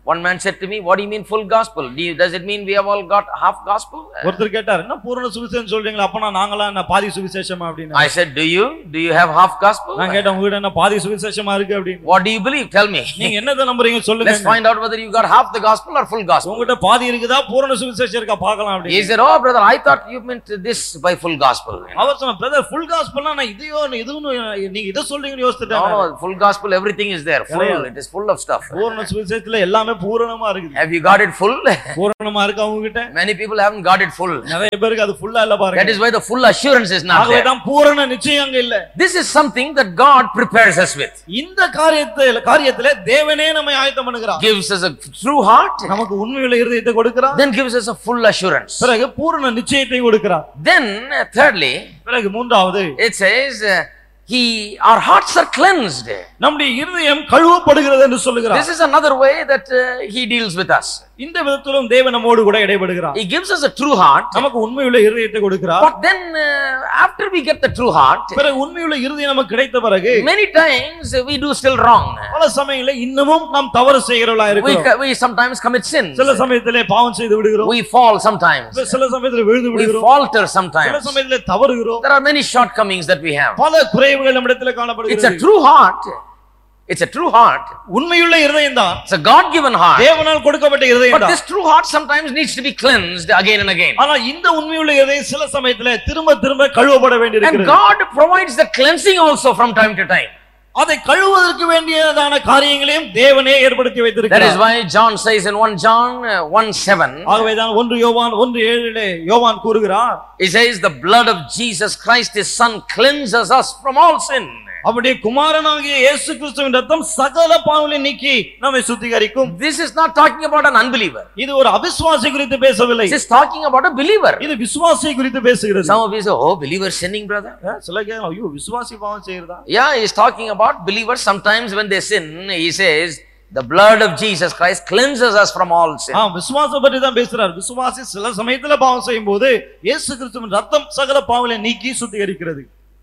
One man said to me, What do you mean full gospel? Do you, does it mean we have all got half gospel? ஒருத்தர் கேட்டார் என்ன பூரண சுவிசேஷம் சொல்றீங்களா அப்பனா நாங்களாம் என்ன பாதி சுவிசேஷமா அப்படின்னு I said, Do you? Do you have half gospel? நான் கேட்டேன் உங்ககிட்ட என்ன பாதி சுவிசேஷமா இருக்கு அப்படின்னு What do you believe? Tell me. நீங்க என்னதை நம்புறீங்க சொல்லுங்க Let's find out whether you got half the gospel or full gospel. உங்ககிட்ட பாதி இருக்குதா பூரண சுவிசேஷம் இருக்கா பார்க்கலாம் He அப்படின்னு said, Oh, brother, I thought you meant this by full gospel. You know. அவர் சொன்ன பிரதர் ஃபுல் காஸ்பல்னா நான் இதையோ இதுவும் நீங்க இதை சொல்றீங்கன்னு No, யோசிச்சுட்டேன் no, full gospel, everything is there. Full. It is full of stuff. பூரண சுவிசேஷத்துல எல்லாமே பூரணமா இருக்குது Have you got it full? பூரணமா இருக்கு அவங்க கிட்ட Many people haven't got it full. நிறைய பேருக்கு அது ஃபுல்லா இல்ல That பாருங்க is why the full assurance is not ஆகவே there. தான் பூரண நிச்சயம் அங்க இல்ல This is something that God prepares us with. இந்த காரியத்துல காரியத்துல தேவனே நம்மை ஆயத்தம் பண்ணுகிறார் Gives us a true heart, நமக்கு உண்மையுள்ள இருதயத்தை கொடுக்கிறார் then gives us a full assurance. பிறகு பூரண நிச்சயத்தை கொடுக்கிறார் Then, uh, thirdly, பிறகு மூன்றாவது it says, uh, He, our hearts are cleansed. நம்முடைய இருதயம் கழுவப்படுகிறது என்று சொல்லுகிறார் This is another way that uh, He deals with us. இந்த விதத்திலும் தேவன் நம்மோடு கூட இடைபடுகிறார் He gives us a true heart, நமக்கு உண்மையுள்ள இருதயத்தை கொடுக்கிறார் but then uh, after we get the true heart, பிறகு உண்மையுள்ள இருதயம் நமக்கு கிடைத்த பிறகு many times uh, we do still wrong. பல சமயங்களில் இன்னமும் நாம் தவறு செய்கிறவர்களா We, இருக்கிறோம் ca- we sometimes commit sins. சில சமயத்திலே பாவம் செய்து விடுகிறோம் We fall sometimes. சில சமயத்தில் விழுந்து We விடுகிறோம் falter சில sometimes. சமயத்திலே தவறுகிறோம் There are many shortcomings that we have. பல குறைவுகள் நம்மிடத்தில் It's a காணப்படுகிறது true heart. It's a true heart. உண்மையுள்ள இருதயம் தான் It's a God given heart. தேவனால் கொடுக்கப்பட்ட இருதயம் But தான் this true heart sometimes needs to be cleansed again and again. ஆனா இந்த உண்மையுள்ள இருதயம் சில சமயத்துல திரும்ப திரும்ப கழுவப்பட And வேண்டியிருக்கிறது God provides the cleansing also from time to time. அதை கழுவுவதற்கு வேண்டியதான காரியங்களையும் தேவனே ஏற்படுத்தி That is வைத்திருக்கிறார் why John says in 1 John uh, 1 7, ஆகவேதான் ஒன்று யோவான் ஒன்று ஏழிலே யோவான் கூறுகிறார் he says, The blood of Jesus Christ, his son, cleanses us from all sin. அவருடைய குமாரனாகிய இயேசு கிறிஸ்துவின் ரத்தம் சகல பாவங்களை நீக்கி நம்மை சுத்திகரிக்கும் This is not talking about an unbeliever. இது ஒரு அவிசுவாசி குறித்து பேசவில்லை This is talking about a believer. இது விசுவாசி குறித்து பேசுகிறது Some of you say, Oh, believer sinning, brother. அஹ் சில கேட்கலாம் ஐயோ விசுவாசி பாவம் செய்யறதா Yeah, he's talking about believers. Sometimes when they sin, he says, The blood of Jesus Christ cleanses us from all sin. ஆ விசுவாசம் பற்றி தான் பேசுறார் விசுவாசி சில சமயத்துல பாவம் செய்யும் போது இயேசு கிறிஸ்துவின் ரத்தம் சகல பாவங்களை நீக்கி சுத்திகரிக்கிறது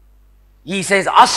He says, Us.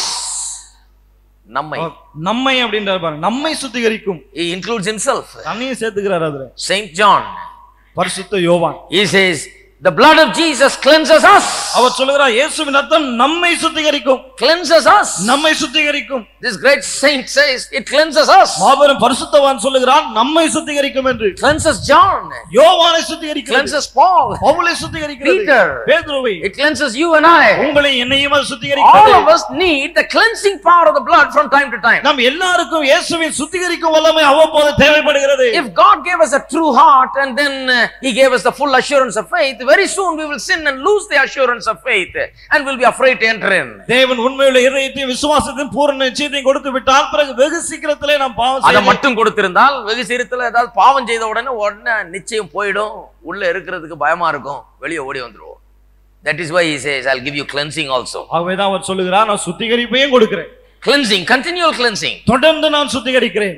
Nammai. நம்மை அப்படின்றார் பாருங்க நம்மை சுத்திகரிக்கும் He includes himself. தண்ணியும் சேர்த்துக்கிறார் அதுல Saint John. பரிசுத்த யோவான் He says, The blood of Jesus cleanses us. அவர் சொல்லுகிறார் இயேசுவின் ரத்தம் நம்மை சுத்திகரிக்கும் Cleanses us. நம்மை சுத்திகரிக்கும் This great saint says, It cleanses us. மாபெரும் பரிசுத்தவான் சொல்லுகிறான் நம்மை சுத்திகரிக்கும் என்று Cleanses John. யோவானை சுத்திகரிக்கிறது Cleanses Paul. பவுலை சுத்திகரிக்கிறது Peter. பேதுருவை It cleanses you and I. உங்களை என்னையும் அது All சுத்திகரிக்கிறது of us need the cleansing power of the blood from time to time. நம் எல்லாருக்கும் இயேசுவின் சுத்திகரிக்கும் வல்லமை அவ்வப்போது தேவைப்படுகிறது If God gave us a true heart and then uh, He gave us the full assurance of faith, very soon we will sin and lose the assurance of faith and will be afraid to enter in. தேவன் உண்மையுள்ள இதயத்தையும் விசுவாசத்தையும் பூரண நிச்சயத்தையும் கொடுத்து விட்டால் பிறகு வெகு சீக்கிரத்திலே நாம் பாவம் அதை செய்ய மட்டும் கொடுத்திருந்தால் வெகு சீரத்துல ஏதாவது பாவம் செய்த உடனே உடனே நிச்சயம் போயிடும் உள்ள இருக்கிறதுக்கு பயமா இருக்கும் வெளியே ஓடி வந்துருவோம் that is why he says i'll give you cleansing also ஆகவேதான் அவர் சொல்லுகிறார் நான் சுத்திகரிப்பையும் கொடுக்கிறேன் cleansing continual cleansing தொடர்ந்து நான் சுத்திகரிக்கிறேன்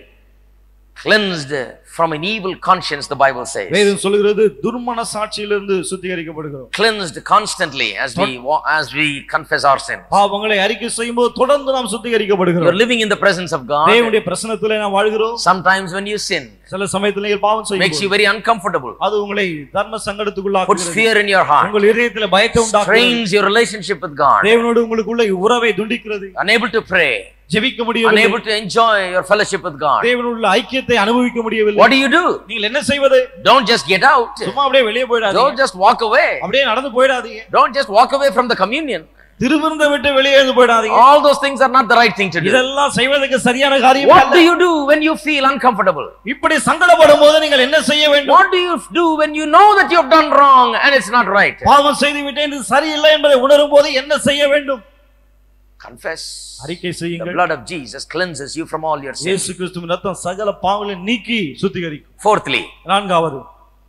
cleansed from an evil conscience the bible says வேதம் சொல்லுகிறது துர்மன சாட்சியிலிருந்து சுத்திகரிக்கப்படுகிறோம் cleansed constantly as we wa- as we confess our sin பாவங்களை அறிக்கை செய்யும்போது தொடர்ந்து நாம் you're சுத்திகரிக்கப்படுகிறோம் living in the presence of god தேவனுடைய பிரசனத்திலே நாம் வாழ்கிறோம் sometimes when you sin சில சமயத்தில் நீங்கள் பாவம் makes you செய்யும் very uncomfortable அது உங்களை தர்ம puts சங்கடத்துக்குள்ளாக்குகிறது fear in your heart உங்கள் இதயத்தில் பயத்தை உண்டாக்குகிறது strains your relationship with god தேவனோடு உங்களுக்குள்ள உறவை துண்டிக்கிறது unable to pray ஜெபிக்க முடியவில்லை unable to enjoy your fellowship with god தேவனுள்ள ஐக்கியத்தை அனுபவிக்க முடியவில்லை what do you do நீங்கள் என்ன செய்வது don't just get out சும்மா அப்படியே வெளியே போயிடாதீங்க don't just walk away அப்படியே நடந்து போயிடாதீங்க don't just walk away from the communion திருவிருந்த விட்டு வெளியே இருந்து போயிடாதீங்க all those things are not the right thing to do இதெல்லாம் செய்வதற்கு சரியான காரியம் what do அல்ல you do when you feel uncomfortable இப்படி சங்கடப்படும் போது நீங்கள் என்ன செய்ய வேண்டும் what do you do when you know that you have done wrong and it's not right பாவம் செய்து விட்டேன் இது சரியில்லை என்பதை உணரும் போது என்ன செய்ய வேண்டும் confess அறிக்கை the செய்யுங்கள் blood of jesus cleanses you from all your sins இயேசு கிறிஸ்துவின் ரத்தம் சகல பாவங்களை நீக்கி சுத்திகரிக்கும் fourthly நான்காவது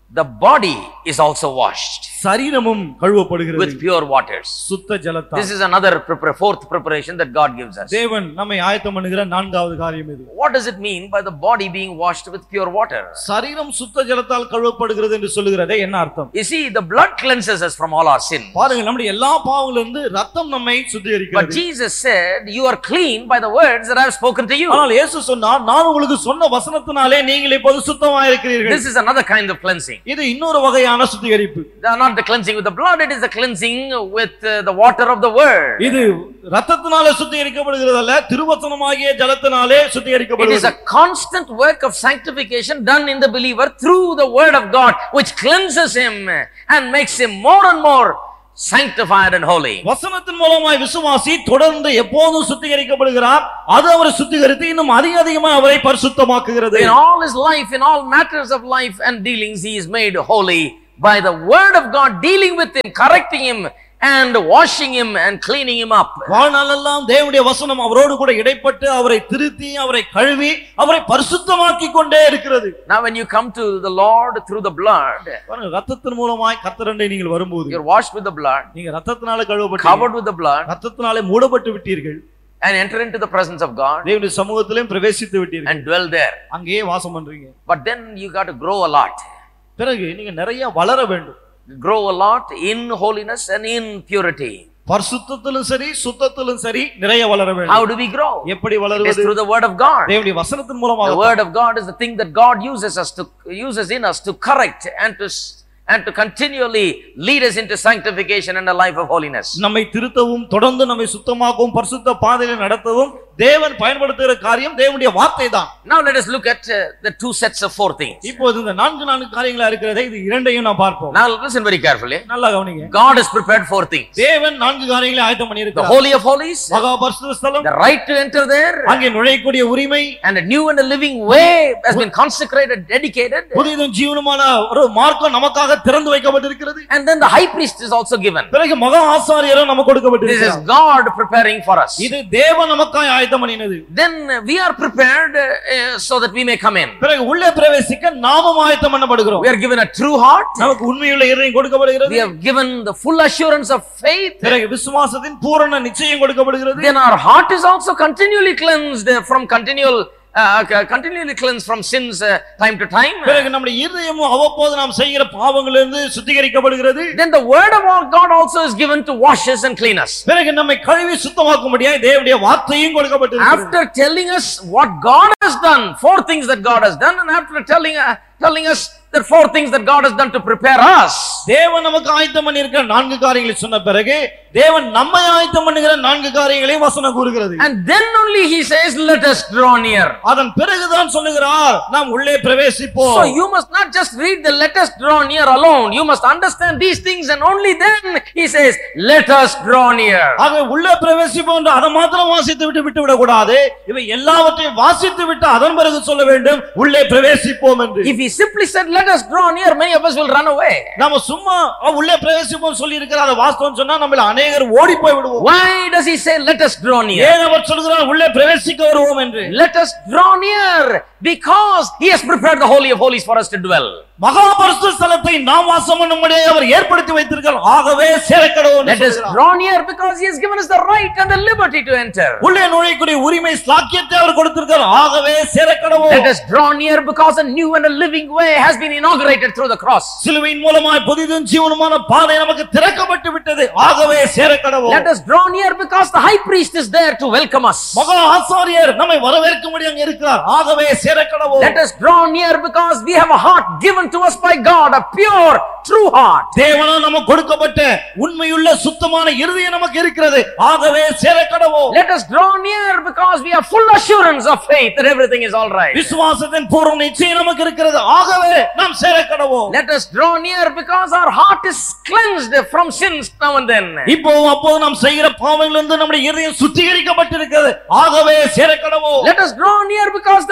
the body is also washed சரீரமும் கழுவப்படுகிறது with pure waters. சுத்த ஜலத்தால் This is another prepar- fourth preparation that God gives us. தேவன் நம்மை ஆயத்தம் பண்ணுகிற நான்காவது காரியம் இது What does it mean by the body being washed with pure water? சரீரம் சுத்த ஜலத்தால் கழுவப்படுகிறது என்று சொல்லுகிறதே என்ன அர்த்தம் You see, the blood cleanses us from all our sin. பாருங்க நம்முடைய எல்லா பாவங்களிலிருந்து ரத்தம் நம்மை But சுத்திகரிக்கிறது Jesus said, You are clean by the words that I have spoken to you. ஆனால் இயேசு சொன்னார் நான் உங்களுக்கு சொன்ன வசனத்தினாலே நீங்கள் இப்போது சுத்தமாயிருக்கிறீர்கள் This is another kind of cleansing. இது இன்னொரு வகையான சுத்திகரிப்பு They are not the cleansing with the blood, it is the cleansing with uh, the water of the word. இது ரத்தத்தினாலே சுத்திகரிக்கப்படுகிறது அல்ல திருவசனமாகிய ஜலத்தினாலே It is சுத்திகரிக்கப்படுகிறது a constant work of sanctification done in the believer through the word of God, which cleanses him and makes him more and more sanctified and holy. வசனத்தின் மூலமாய் விசுவாசி தொடர்ந்து எப்போதும் சுத்திகரிக்கப்படுகிறார் அது அவரை சுத்திகரித்து இன்னும் அதிக அதிகமாக அவரை பரிசுத்தமாக்குகிறது In all his life, in all matters of life and dealings, he is made holy by the word of God, dealing with him, correcting him, and washing him and cleaning him up. வாழ்நாளெல்லாம் தேவனுடைய வசனம் அவரோடு கூட இடைப்பட்டு அவரை திருத்தி அவரை கழுவி அவரை பரிசுத்தமாக்கி கொண்டே இருக்கிறது Now, when you come to the Lord through the blood, பாருங்க, ரத்தத்தின் மூலமாய் கத்தரண்டை நீங்கள் வரும்போது you're washed with the blood, நீங்க ரத்தத்தினால கழுவப்பட்டு covered with the blood, ரத்தத்தினாலே மூடப்பட்டு விட்டீர்கள் and enter into the presence of God தேவனுடைய சமூகத்திலும் பிரவேசித்து விட்டீர்கள் and dwell there. அங்கேயே வாசம் பண்றீங்க But then you got to grow a lot. பிறகு நீங்க நிறைய வளர வேண்டும் Grow a lot in holiness and in purity. பரிசுத்தத்திலும் சரி சுத்தத்திலும் சரி நிறைய வளர How வேண்டும் do we grow? எப்படி It is வளருவது through the word of God. தேவனுடைய வசனத்தின் The மூலமாக word of God is the thing that God uses us to uses in us to correct and to s- and to continually lead us into sanctification and a life of holiness. நம்மை திருத்தவும் தொடர்ந்து நம்மை சுத்தமாக்கவும் பரிசுத்த பாதையில் நடத்தவும் தேவன் பயன்படுத்துகிற காரியம் தேவனுடைய வார்த்தை தான் Now let us look at uh, the two sets of four things. இப்போது இந்த நான்கு நான்கு காரியங்களா இருக்கிறதே இது இரண்டையும் நான் பார்ப்போம் Now listen very carefully. நல்லா கவனிங்க God has prepared four things. தேவன் நான்கு காரியங்களை ஆயத்தம் The பண்ணியிருக்கிறார் holy of holies, மகா பரிசுத்த ஸ்தலம் the right to enter there, அங்கே நுழையக்கூடிய உரிமை and a new and a living way has been consecrated, dedicated. புதிதும் ஜீவனுமான ஒரு மார்க்கம் நமக்காக திறந்து வைக்கப்பட்டிருக்கிறது And then the high priest is also given. பிறகு மகா ஆசாரியரும் நமக்கு This is கொடுக்கப்பட்டிருக்கிறார் God preparing for us. இது தேவன் நமக்காய் ஆயத்தம் பண்ணினது Then uh, we are prepared uh, uh, so that we may come in. பிறகு உள்ளே பிரவேசிக்க நாமும் ஆயத்தம் பண்ணப்படுகிறோம் We are given a true heart. நமக்கு உண்மையுள்ள இருதயம் கொடுக்கப்படுகிறது We have given the full assurance of faith. பிறகு விசுவாசத்தின் பூரண நிச்சயம் கொடுக்கப்படுகிறது Then our heart is also continually cleansed uh, from continual, uh, c- continually cleansed from sins uh, time to time. பிறகு நம்முடைய இருதயமும் அவ்வப்போது நாம் செய்கிற பாவங்களிலிருந்து சுத்திகரிக்கப்படுகிறது Then the word of our God also is given to wash us and clean us. பிறகு நம்மை கழுவி சுத்தமாக்கும்படியாய் தேவனுடைய வார்த்தையும் கொடுக்கப்பட்டிருக்கிறது After telling us what God has done, four things that God has done, and after telling, uh, telling us the four things that God has done to prepare us, தேவன் நமக்கு ஆயத்தம் பண்ணியிருக்கிற நான்கு காரியங்களை சொன்ன பிறகு தேவன் நம்மை ஆயத்தம் பண்ணுகிற நான்கு காரியங்களையும் வசனம் கூறுகிறது and then only He says, Let us draw near. அதன் பிறகுதான் சொல்லுகிறார் நாம் உள்ளே பிரவேசிப்போம் So you must not just read the let us draw near alone. You must understand these things and only then he says, let us draw near. ஆக உள்ளே பிரவேசிப்போம் என்று அதை மாத்திரம் வாசித்து விட்டு விட்டு விடக்கூடாது இவை எல்லாவற்றையும் வாசித்து விட்டு அதன் பிறகு சொல்ல வேண்டும் உள்ளே பிரவேசிப்போம் என்று If he simply said, let us draw near, many of us will run away. நாம சும்மா அஹ், உள்ளே பிரவேசிப்போம் சொல்லி இருக்கிற அதை வாஸ்தவம் சொன்னா நம்மள அநேகர் ஓடி போய் விடுவோம் Why does he say, let us draw near? ஏன் அவர் சொல்கிறார் உள்ளே பிரவேசிக்க வருவோம் என்று Let us draw near because he has prepared the Holy of Holies for us to dwell. மகா பரிசுத்த ஸ்தலத்தை நாம் வாசம் பண்ணும்படியே அவர் ஏற்படுத்தி வைத்திருக்கிறார் ஆகவே சேரக்கடவோம் Let us draw near because he has given us the right and the liberty to enter. உள்ளே நுழையக்கூடிய உரிமை சாக்கியத்தை அவர் கொடுத்திருக்கார் ஆகவே சேரக்கடவோம் Let us draw near because a new and a living way has been inaugurated through the cross. சிலுவையின் மூலமாய் புதிதும் ஜீவனுமான பாதை நமக்கு திறக்கப்பட்டு விட்டது ஆகவே சேரக்கடவோம் Let us draw near because the high priest is there to welcome us. மகா ஆசாரியர் நம்மை வரவேற்கும்படி அங்க இருக்கிறார் ஆகவே சேரக்கடவோம் Let us draw near because we have a heart given to us by God, a pure, true heart. தேவனால் நமக்கு கொடுக்கப்பட்ட உண்மையுள்ள சுத்தமான இருதயம் நமக்கு இருக்கிறது ஆகவே சேரக்கடவோம் Let us draw near because we have full assurance of faith that everything is all right. விசுவாசத்தின் பூர்வ நிச்சயம் நமக்கு இருக்கிறது ஆகவே நாம் சேரக்கடவோம் Let us draw near because our heart is cleansed from sins now and then. இப்போ அப்போது நாம் செய்கிற பாவங்களிலிருந்து நம்முடைய இருதயம் சுத்திகரிக்கப்பட்டிருக்கிறது ஆகவே சேரக்கடவோம் Let us draw near because the word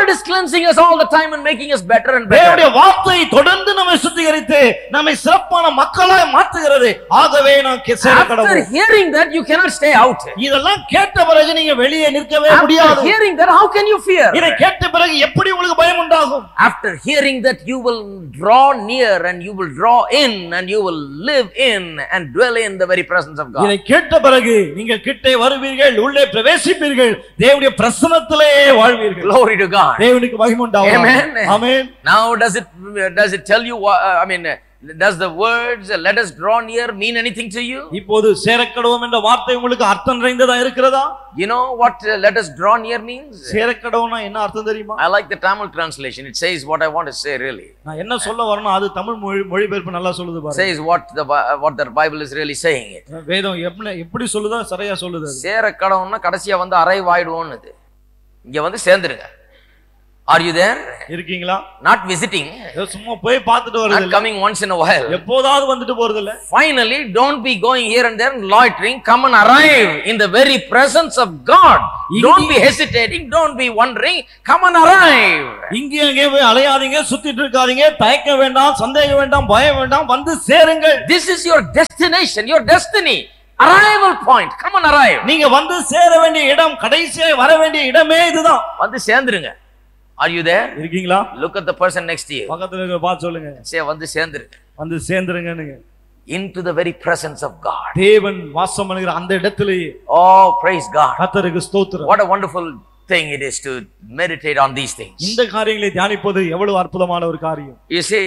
word is cleansing us all the time and making us better and better. தேவனுடைய வார்த்தை தொடர்ந்து நம்மை சுத்திகரித்து நம்மை சிறப்பான மக்களாய் மாற்றுகிறது ஆகவே நாம் கே- சேர After கடவுள் hearing that, you cannot stay out. இதெல்லாம் கேட்ட பிறகு நீங்க வெளியே நிற்கவே After முடியாது hearing that, how can you fear? இதை கேட்ட பிறகு எப்படி உங்களுக்கு பயம் உண்டாகும் After hearing that, you will draw near and you will draw in and you will live in and dwell in the very presence of God. இதை கேட்ட பிறகு நீங்கள் கிட்டே வருவீர்கள் உள்ளே பிரவேசிப்பீர்கள் தேவனுடைய பிரசனத்திலே வாழ்வீர்கள் Glory to God. தேவனுக்கு மகிமை உண்டாகும் Amen. Amen Now, does it does it tell you? wha- uh, I mean, uh, does the words uh, "Let us draw near" mean anything to you? இப்போது சேரக்கடவும் என்ற வார்த்தை உங்களுக்கு அர்த்தம் நிறைந்ததா இருக்கிறதா You know what uh, "Let us draw near" means? சேரக்கடவுனா என்ன அர்த்தம் தெரியுமா I like the Tamil translation. It says what I want to say. Really, நான் என்ன சொல்ல வரணும் அது தமிழ் மொழி மொழிபெயர்ப்பு நல்லா சொல்லுது it பாருங்க says what the Bi- uh, what the Bible is really saying. It. வேதம் எப்படி எப்படி சொல்லுதோ சரியா சொல்லுது அது. சேர கடவுன்னா கடைசியா வந்து அரைவ் ஆயிடுவோன்னு இங்க வந்து சேர்ந்துருங்க ஆர் யூ தேர் இருக்கீங்களா நாட் விசிட்டிங் ஏதோ சும்மா போய் பார்த்துட்டு வருது நாட் இல்ல coming once in a while எப்போதாவது வந்துட்டு போறது இல்ல finally don't be going here and there and loitering come and arrive in the very presence of god don't be hesitating don't be wondering come and arrive இங்கே அங்கே போய் அலையாதீங்க சுத்திட்டு இருக்காதீங்க தயக்க வேண்டாம் சந்தேகம் வேண்டாம் பயம் வேண்டாம் வந்து சேருங்கள் this is your destination your destiny arrival point come and arrive நீங்க வந்து சேர வேண்டிய இடம் கடைசியா வர வேண்டிய இடமே இதுதான் வந்து சேர்ந்துருங்க are you there இருக்கீங்களா look at the person next to you பக்கத்துல இருக்கிற பார்த்து சொல்லுங்க say வந்து சேர்ந்துருங்க வந்து சேர்ந்துருங்கன்னு into the very presence of god தேவன் வாசம் பண்ணுகிற அந்த இடத்திலேயே oh praise god கத்தருக்கு ஸ்தோத்திரம் what a wonderful thing it is to meditate on these things இந்த காரியங்களை தியானிப்பது எவ்வளவு அற்புதமான ஒரு காரியம் You see,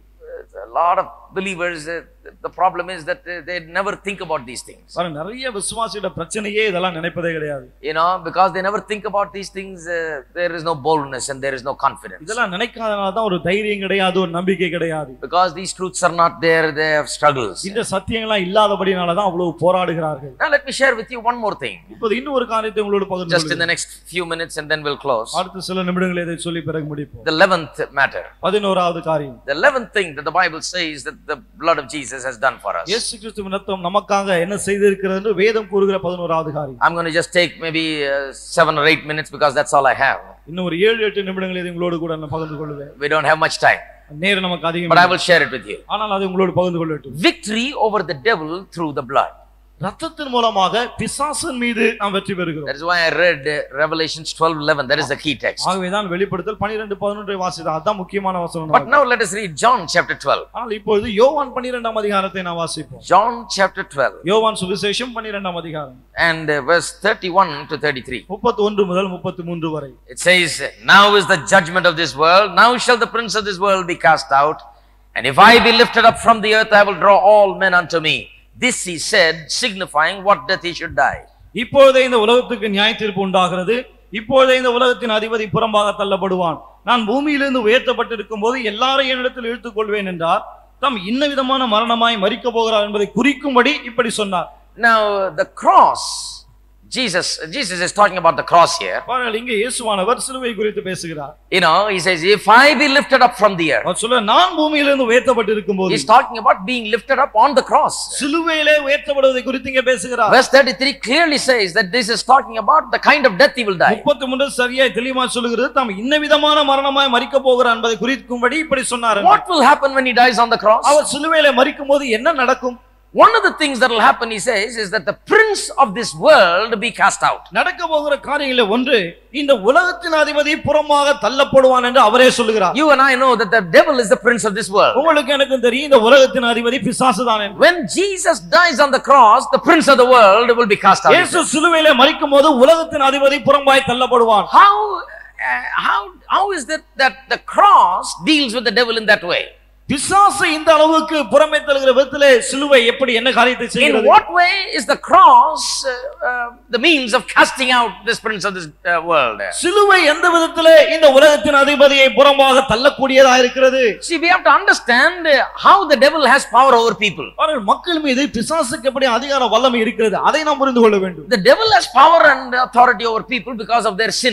a lot of believers, uh, the problem is that uh, they never think about these things. பாருங்க நிறைய விசுவாசியோட பிரச்சனையே இதெல்லாம் நினைப்பதே கிடையாது You know, because they never think about these things, uh, there is no boldness and there is no confidence. இதெல்லாம் நினைக்காதனால தான் ஒரு தைரியம் கிடையாது ஒரு நம்பிக்கை கிடையாது Because these truths are not there, they have struggles. இந்த சத்தியங்கள்லாம் இல்லாதபடினால தான் அவ்வளவு போராடுகிறார்கள் Now, let me share with you one more thing, இப்போது இன்னும் ஒரு காரியத்தை உங்களோட பகிர்ந்து just in கொள்கிறேன். the next few minutes, and then we'll close. அடுத்த சில நிமிடங்கள் இதை சொல்லி பிறகு முடிப்போம் The 11th matter. பதினோராவது காரியம் The 11th thing that the Bible says that the blood of Jesus has done for us. இயேசு கிறிஸ்துவின் ரத்தம் நமக்காக என்ன செய்திருக்கிறது என்று வேதம் கூறுகிற பதினோராவது காரியம் I'm going to just take maybe uh, seven or eight minutes because that's all I have. இன்னும் ஒரு ஏழு எட்டு நிமிடங்கள் இதை உங்களோடு கூட நான் பகிர்ந்து கொள்வேன் We don't have much time, நேரம் நமக்கு அதிகம் but I இல்லை. will share it with you. ஆனால் அதை உங்களோடு பகிர்ந்து கொள்ளட்டும் victory over the devil through the blood. ரத்தத்தின் மூலமாக பிசாசன் மீது நாம் வெற்றி பெறுகிறோம் That is why I read uh, Revelations 12 11. That is the key text. ஆகவேதான் வெளிப்படுத்தல் பனிரெண்டு பதினொன்றை வாசிதான் அதான் முக்கியமான வசனம் But now let us read John chapter 12. ஆனால் இப்பொழுது யோவான் பன்னிரெண்டாம் அதிகாரத்தை நான் வாசிப்போம் John chapter 12 யோவான் சுவிசேஷம் பன்னிரெண்டாம் அதிகாரம் and uh, verse 31 to 33. முப்பத்தி ஒன்று முதல் முப்பத்தி மூன்று வரை It says, Now is the judgment of this world. Now shall the prince of this world be cast out. And if I be lifted up from the earth, I will draw all men unto me. This he said, signifying what death he should die. இப்பொழுதே இந்த உலகத்துக்கு நியாய தீர்ப்பு உண்டாகிறது இப்பொழுதே இந்த உலகத்தின் அதிபதி புறம்பாக தள்ளப்படுவான் நான் பூமியிலிருந்து உயர்த்தப்பட்டிருக்கும் போது எல்லாரையும் என்னிடத்தில் இழுத்துக் கொள்வேன் என்றார் தம் இன்ன விதமான மரணமாய் மறிக்க போகிறார் என்பதை குறிக்கும்படி இப்படி சொன்னார் Now, the cross, Jesus, Jesus is talking about the cross here. பாருங்கள் இங்கே இயேசுவானவர் சிலுவை குறித்து பேசுகிறார் You know, he says, If I be lifted up from the earth, அவர் சொல்ல நான் பூமியிலிருந்து உயர்த்தப்பட்டிருக்கும் போது he's talking about being lifted up on the cross. சிலுவையிலே உயர்த்தப்படுவதை குறித்து இங்கே பேசுகிறார் Verse 33 clearly says that this is talking about the kind of death he will die. முப்பத்தி மூன்று சரியாய் தெளிவா சொல்லுகிறது தாம் இன்ன விதமான மரணமாய் மறிக்க போகிறார் என்பதை குறிக்கும்படி இப்படி சொன்னார் What will happen when he dies on the cross? அவர் சிலுவையிலே மறிக்கும் போது என்ன நடக்கும் One of the things that will happen, he says, is that the prince of this world be cast out. நடக்க போகிற காரியங்களில் ஒன்று இந்த உலகத்தின் அதிபதி புறமாக தள்ளப்படுவான் என்று அவரே சொல்லுகிறார் You and I know that the devil is the prince of this world. உங்களுக்கு எனக்கும் தெரியும் இந்த உலகத்தின் அதிபதி பிசாசுதான் என்று When Jesus dies on the cross, the prince of the world will be cast out. இயேசு சிலுவையிலே மறிக்கும் போது உலகத்தின் அதிபதி புறம்பாய் தள்ளப்படுவான் How, uh, how, how is that that the cross deals with the devil in that way? பிசாசு இந்த அளவுக்கு புறமே தள்ளுகிற விதத்திலே சிலுவை எப்படி என்ன காரியத்தை In செய்கிறது what way is the cross uh, uh, the means of casting out this prince of this uh, world? சிலுவை எந்த விதத்திலே இந்த உலகத்தின் அதிபதியை புறம்பாக தள்ளக்கூடியதா இருக்கிறது See, we have to understand uh, how the devil has power over people. பாருங்கள், மக்கள் மீது பிசாசுக்கு எப்படி அதிகார வல்லமை இருக்கிறது அதை நாம் புரிந்து கொள்ள வேண்டும் The devil has power and authority over people because of their sin.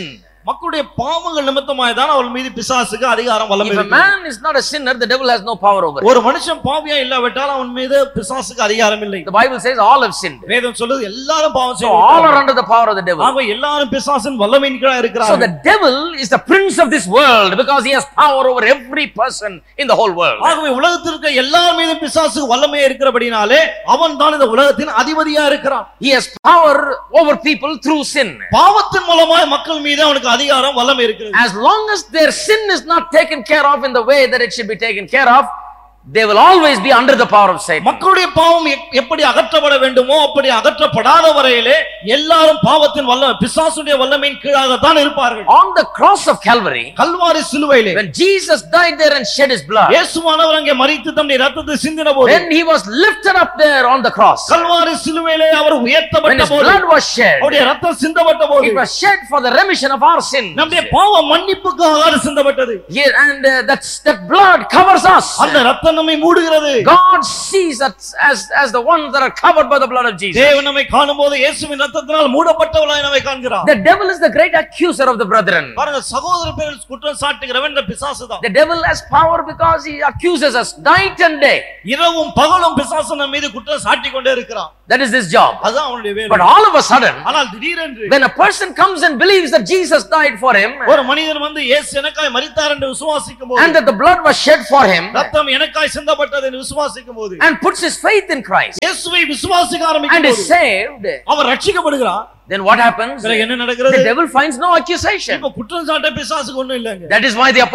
மக்களுடைய பாவங்கள் நிமித்தமாய் தான் அவள் மீது பிசாசுக்கு அதிகாரம் வல்லமை If a இருக்கு man is not a sinner, the devil has no power over him. ஒரு மனுஷன் பாவியா இல்லாவிட்டால் அவன் மீது பிசாசுக்கு அதிகாரம் இல்லை The Bible says all have sinned. வேதம் சொல்லுது எல்லாரும் பாவம் So all are செய்வாங்க under the power of the devil. ஆக எல்லாரும் பிசாசின் வல்லமையின் கீழா So இருக்கிறார்கள் the devil is the prince of this world because he has power over every person in the whole world. ஆகவே உலகத்தில் இருக்க எல்லார் மீதும் பிசாசுக்கு வல்லமையா இருக்கிறபடினாலே அவன் தான் இந்த உலகத்தின் அதிபதியா இருக்கிறான் He has power over people through sin. பாவத்தின் மூலமாய் மக்கள் மீது அவனுக்கு அதிகாரம் வல்லமை இருக்கிறது As long as their sin is not taken care of in the way that it should be taken care of, they will always be under the power of Satan. மக்களுடைய பாவம் எப்- எப்படி அகற்றப்பட வேண்டுமோ அப்படி அகற்றப்படாத வரையிலே எல்லாரும் பாவத்தின் வல்லமை பிசாசுடைய வல்லமையின் கீழாகத்தான் இருப்பார்கள் On the cross of Calvary, Kalvari சிலுவையிலே when Jesus died there and shed his blood, இயேசுவானவர் அங்கே மறித்து தம்முடைய ரத்தத்தை சிந்தின போது when he was lifted up there on the cross, Kalvari சிலுவையிலே அவர் when உயர்த்தப்பட்ட his போது blood was shed, அவருடைய ரத்தம் சிந்தப்பட்ட போது it was shed for the remission of our sins. நம்முடைய பாவ மன்னிப்புக்காக அது சிந்தப்பட்டது Here, and uh, that's, that blood covers us. அந்த ரத்தம் நம்மை மூடுகிறது God sees us as, as the ones that are covered by the blood of Jesus. தேவன் நம்மை காணும் போது இயேசுவின் ரத்தத்தினால் மூடப்பட்டவளாய் நம்மை காண்கிறார் The devil is the great accuser of the brethren. பாருங்க சகோதர பேரில் குற்றம் சாட்டுகிறவன் இந்த பிசாசு தான் The devil has power because he accuses us night and day. இரவும் பகலும் பிசாசு நம்ம மீது குற்றம் சாட்டி கொண்டே இருக்கிறான் That is his job. அதுதான் அவனுடைய But வேலை all of a sudden, ஆனால் திடீரென்று when a person comes and believes that Jesus died for him ஒரு மனிதன் வந்து இயேசு எனக்காய் மரித்தார் என்று விசுவாசிக்கும் போது and that the blood was shed for him ரத்தம் எனக்காய் சிந்தப்பட்டது என்று விசுவாசிக்கும் போது and puts his faith in Christ இயேசுவை விசுவாசிக்க and ஆரம்பிக்கும் is போது saved, our ரட்சிக்கப்படுகிறான் then what happens? பிறகு என்ன The நடக்கிறது devil finds no accusation. இப்ப குற்றம் சாட்ட பிசாசுக்கு ஒண்ணும் இல்லைங்க That is why the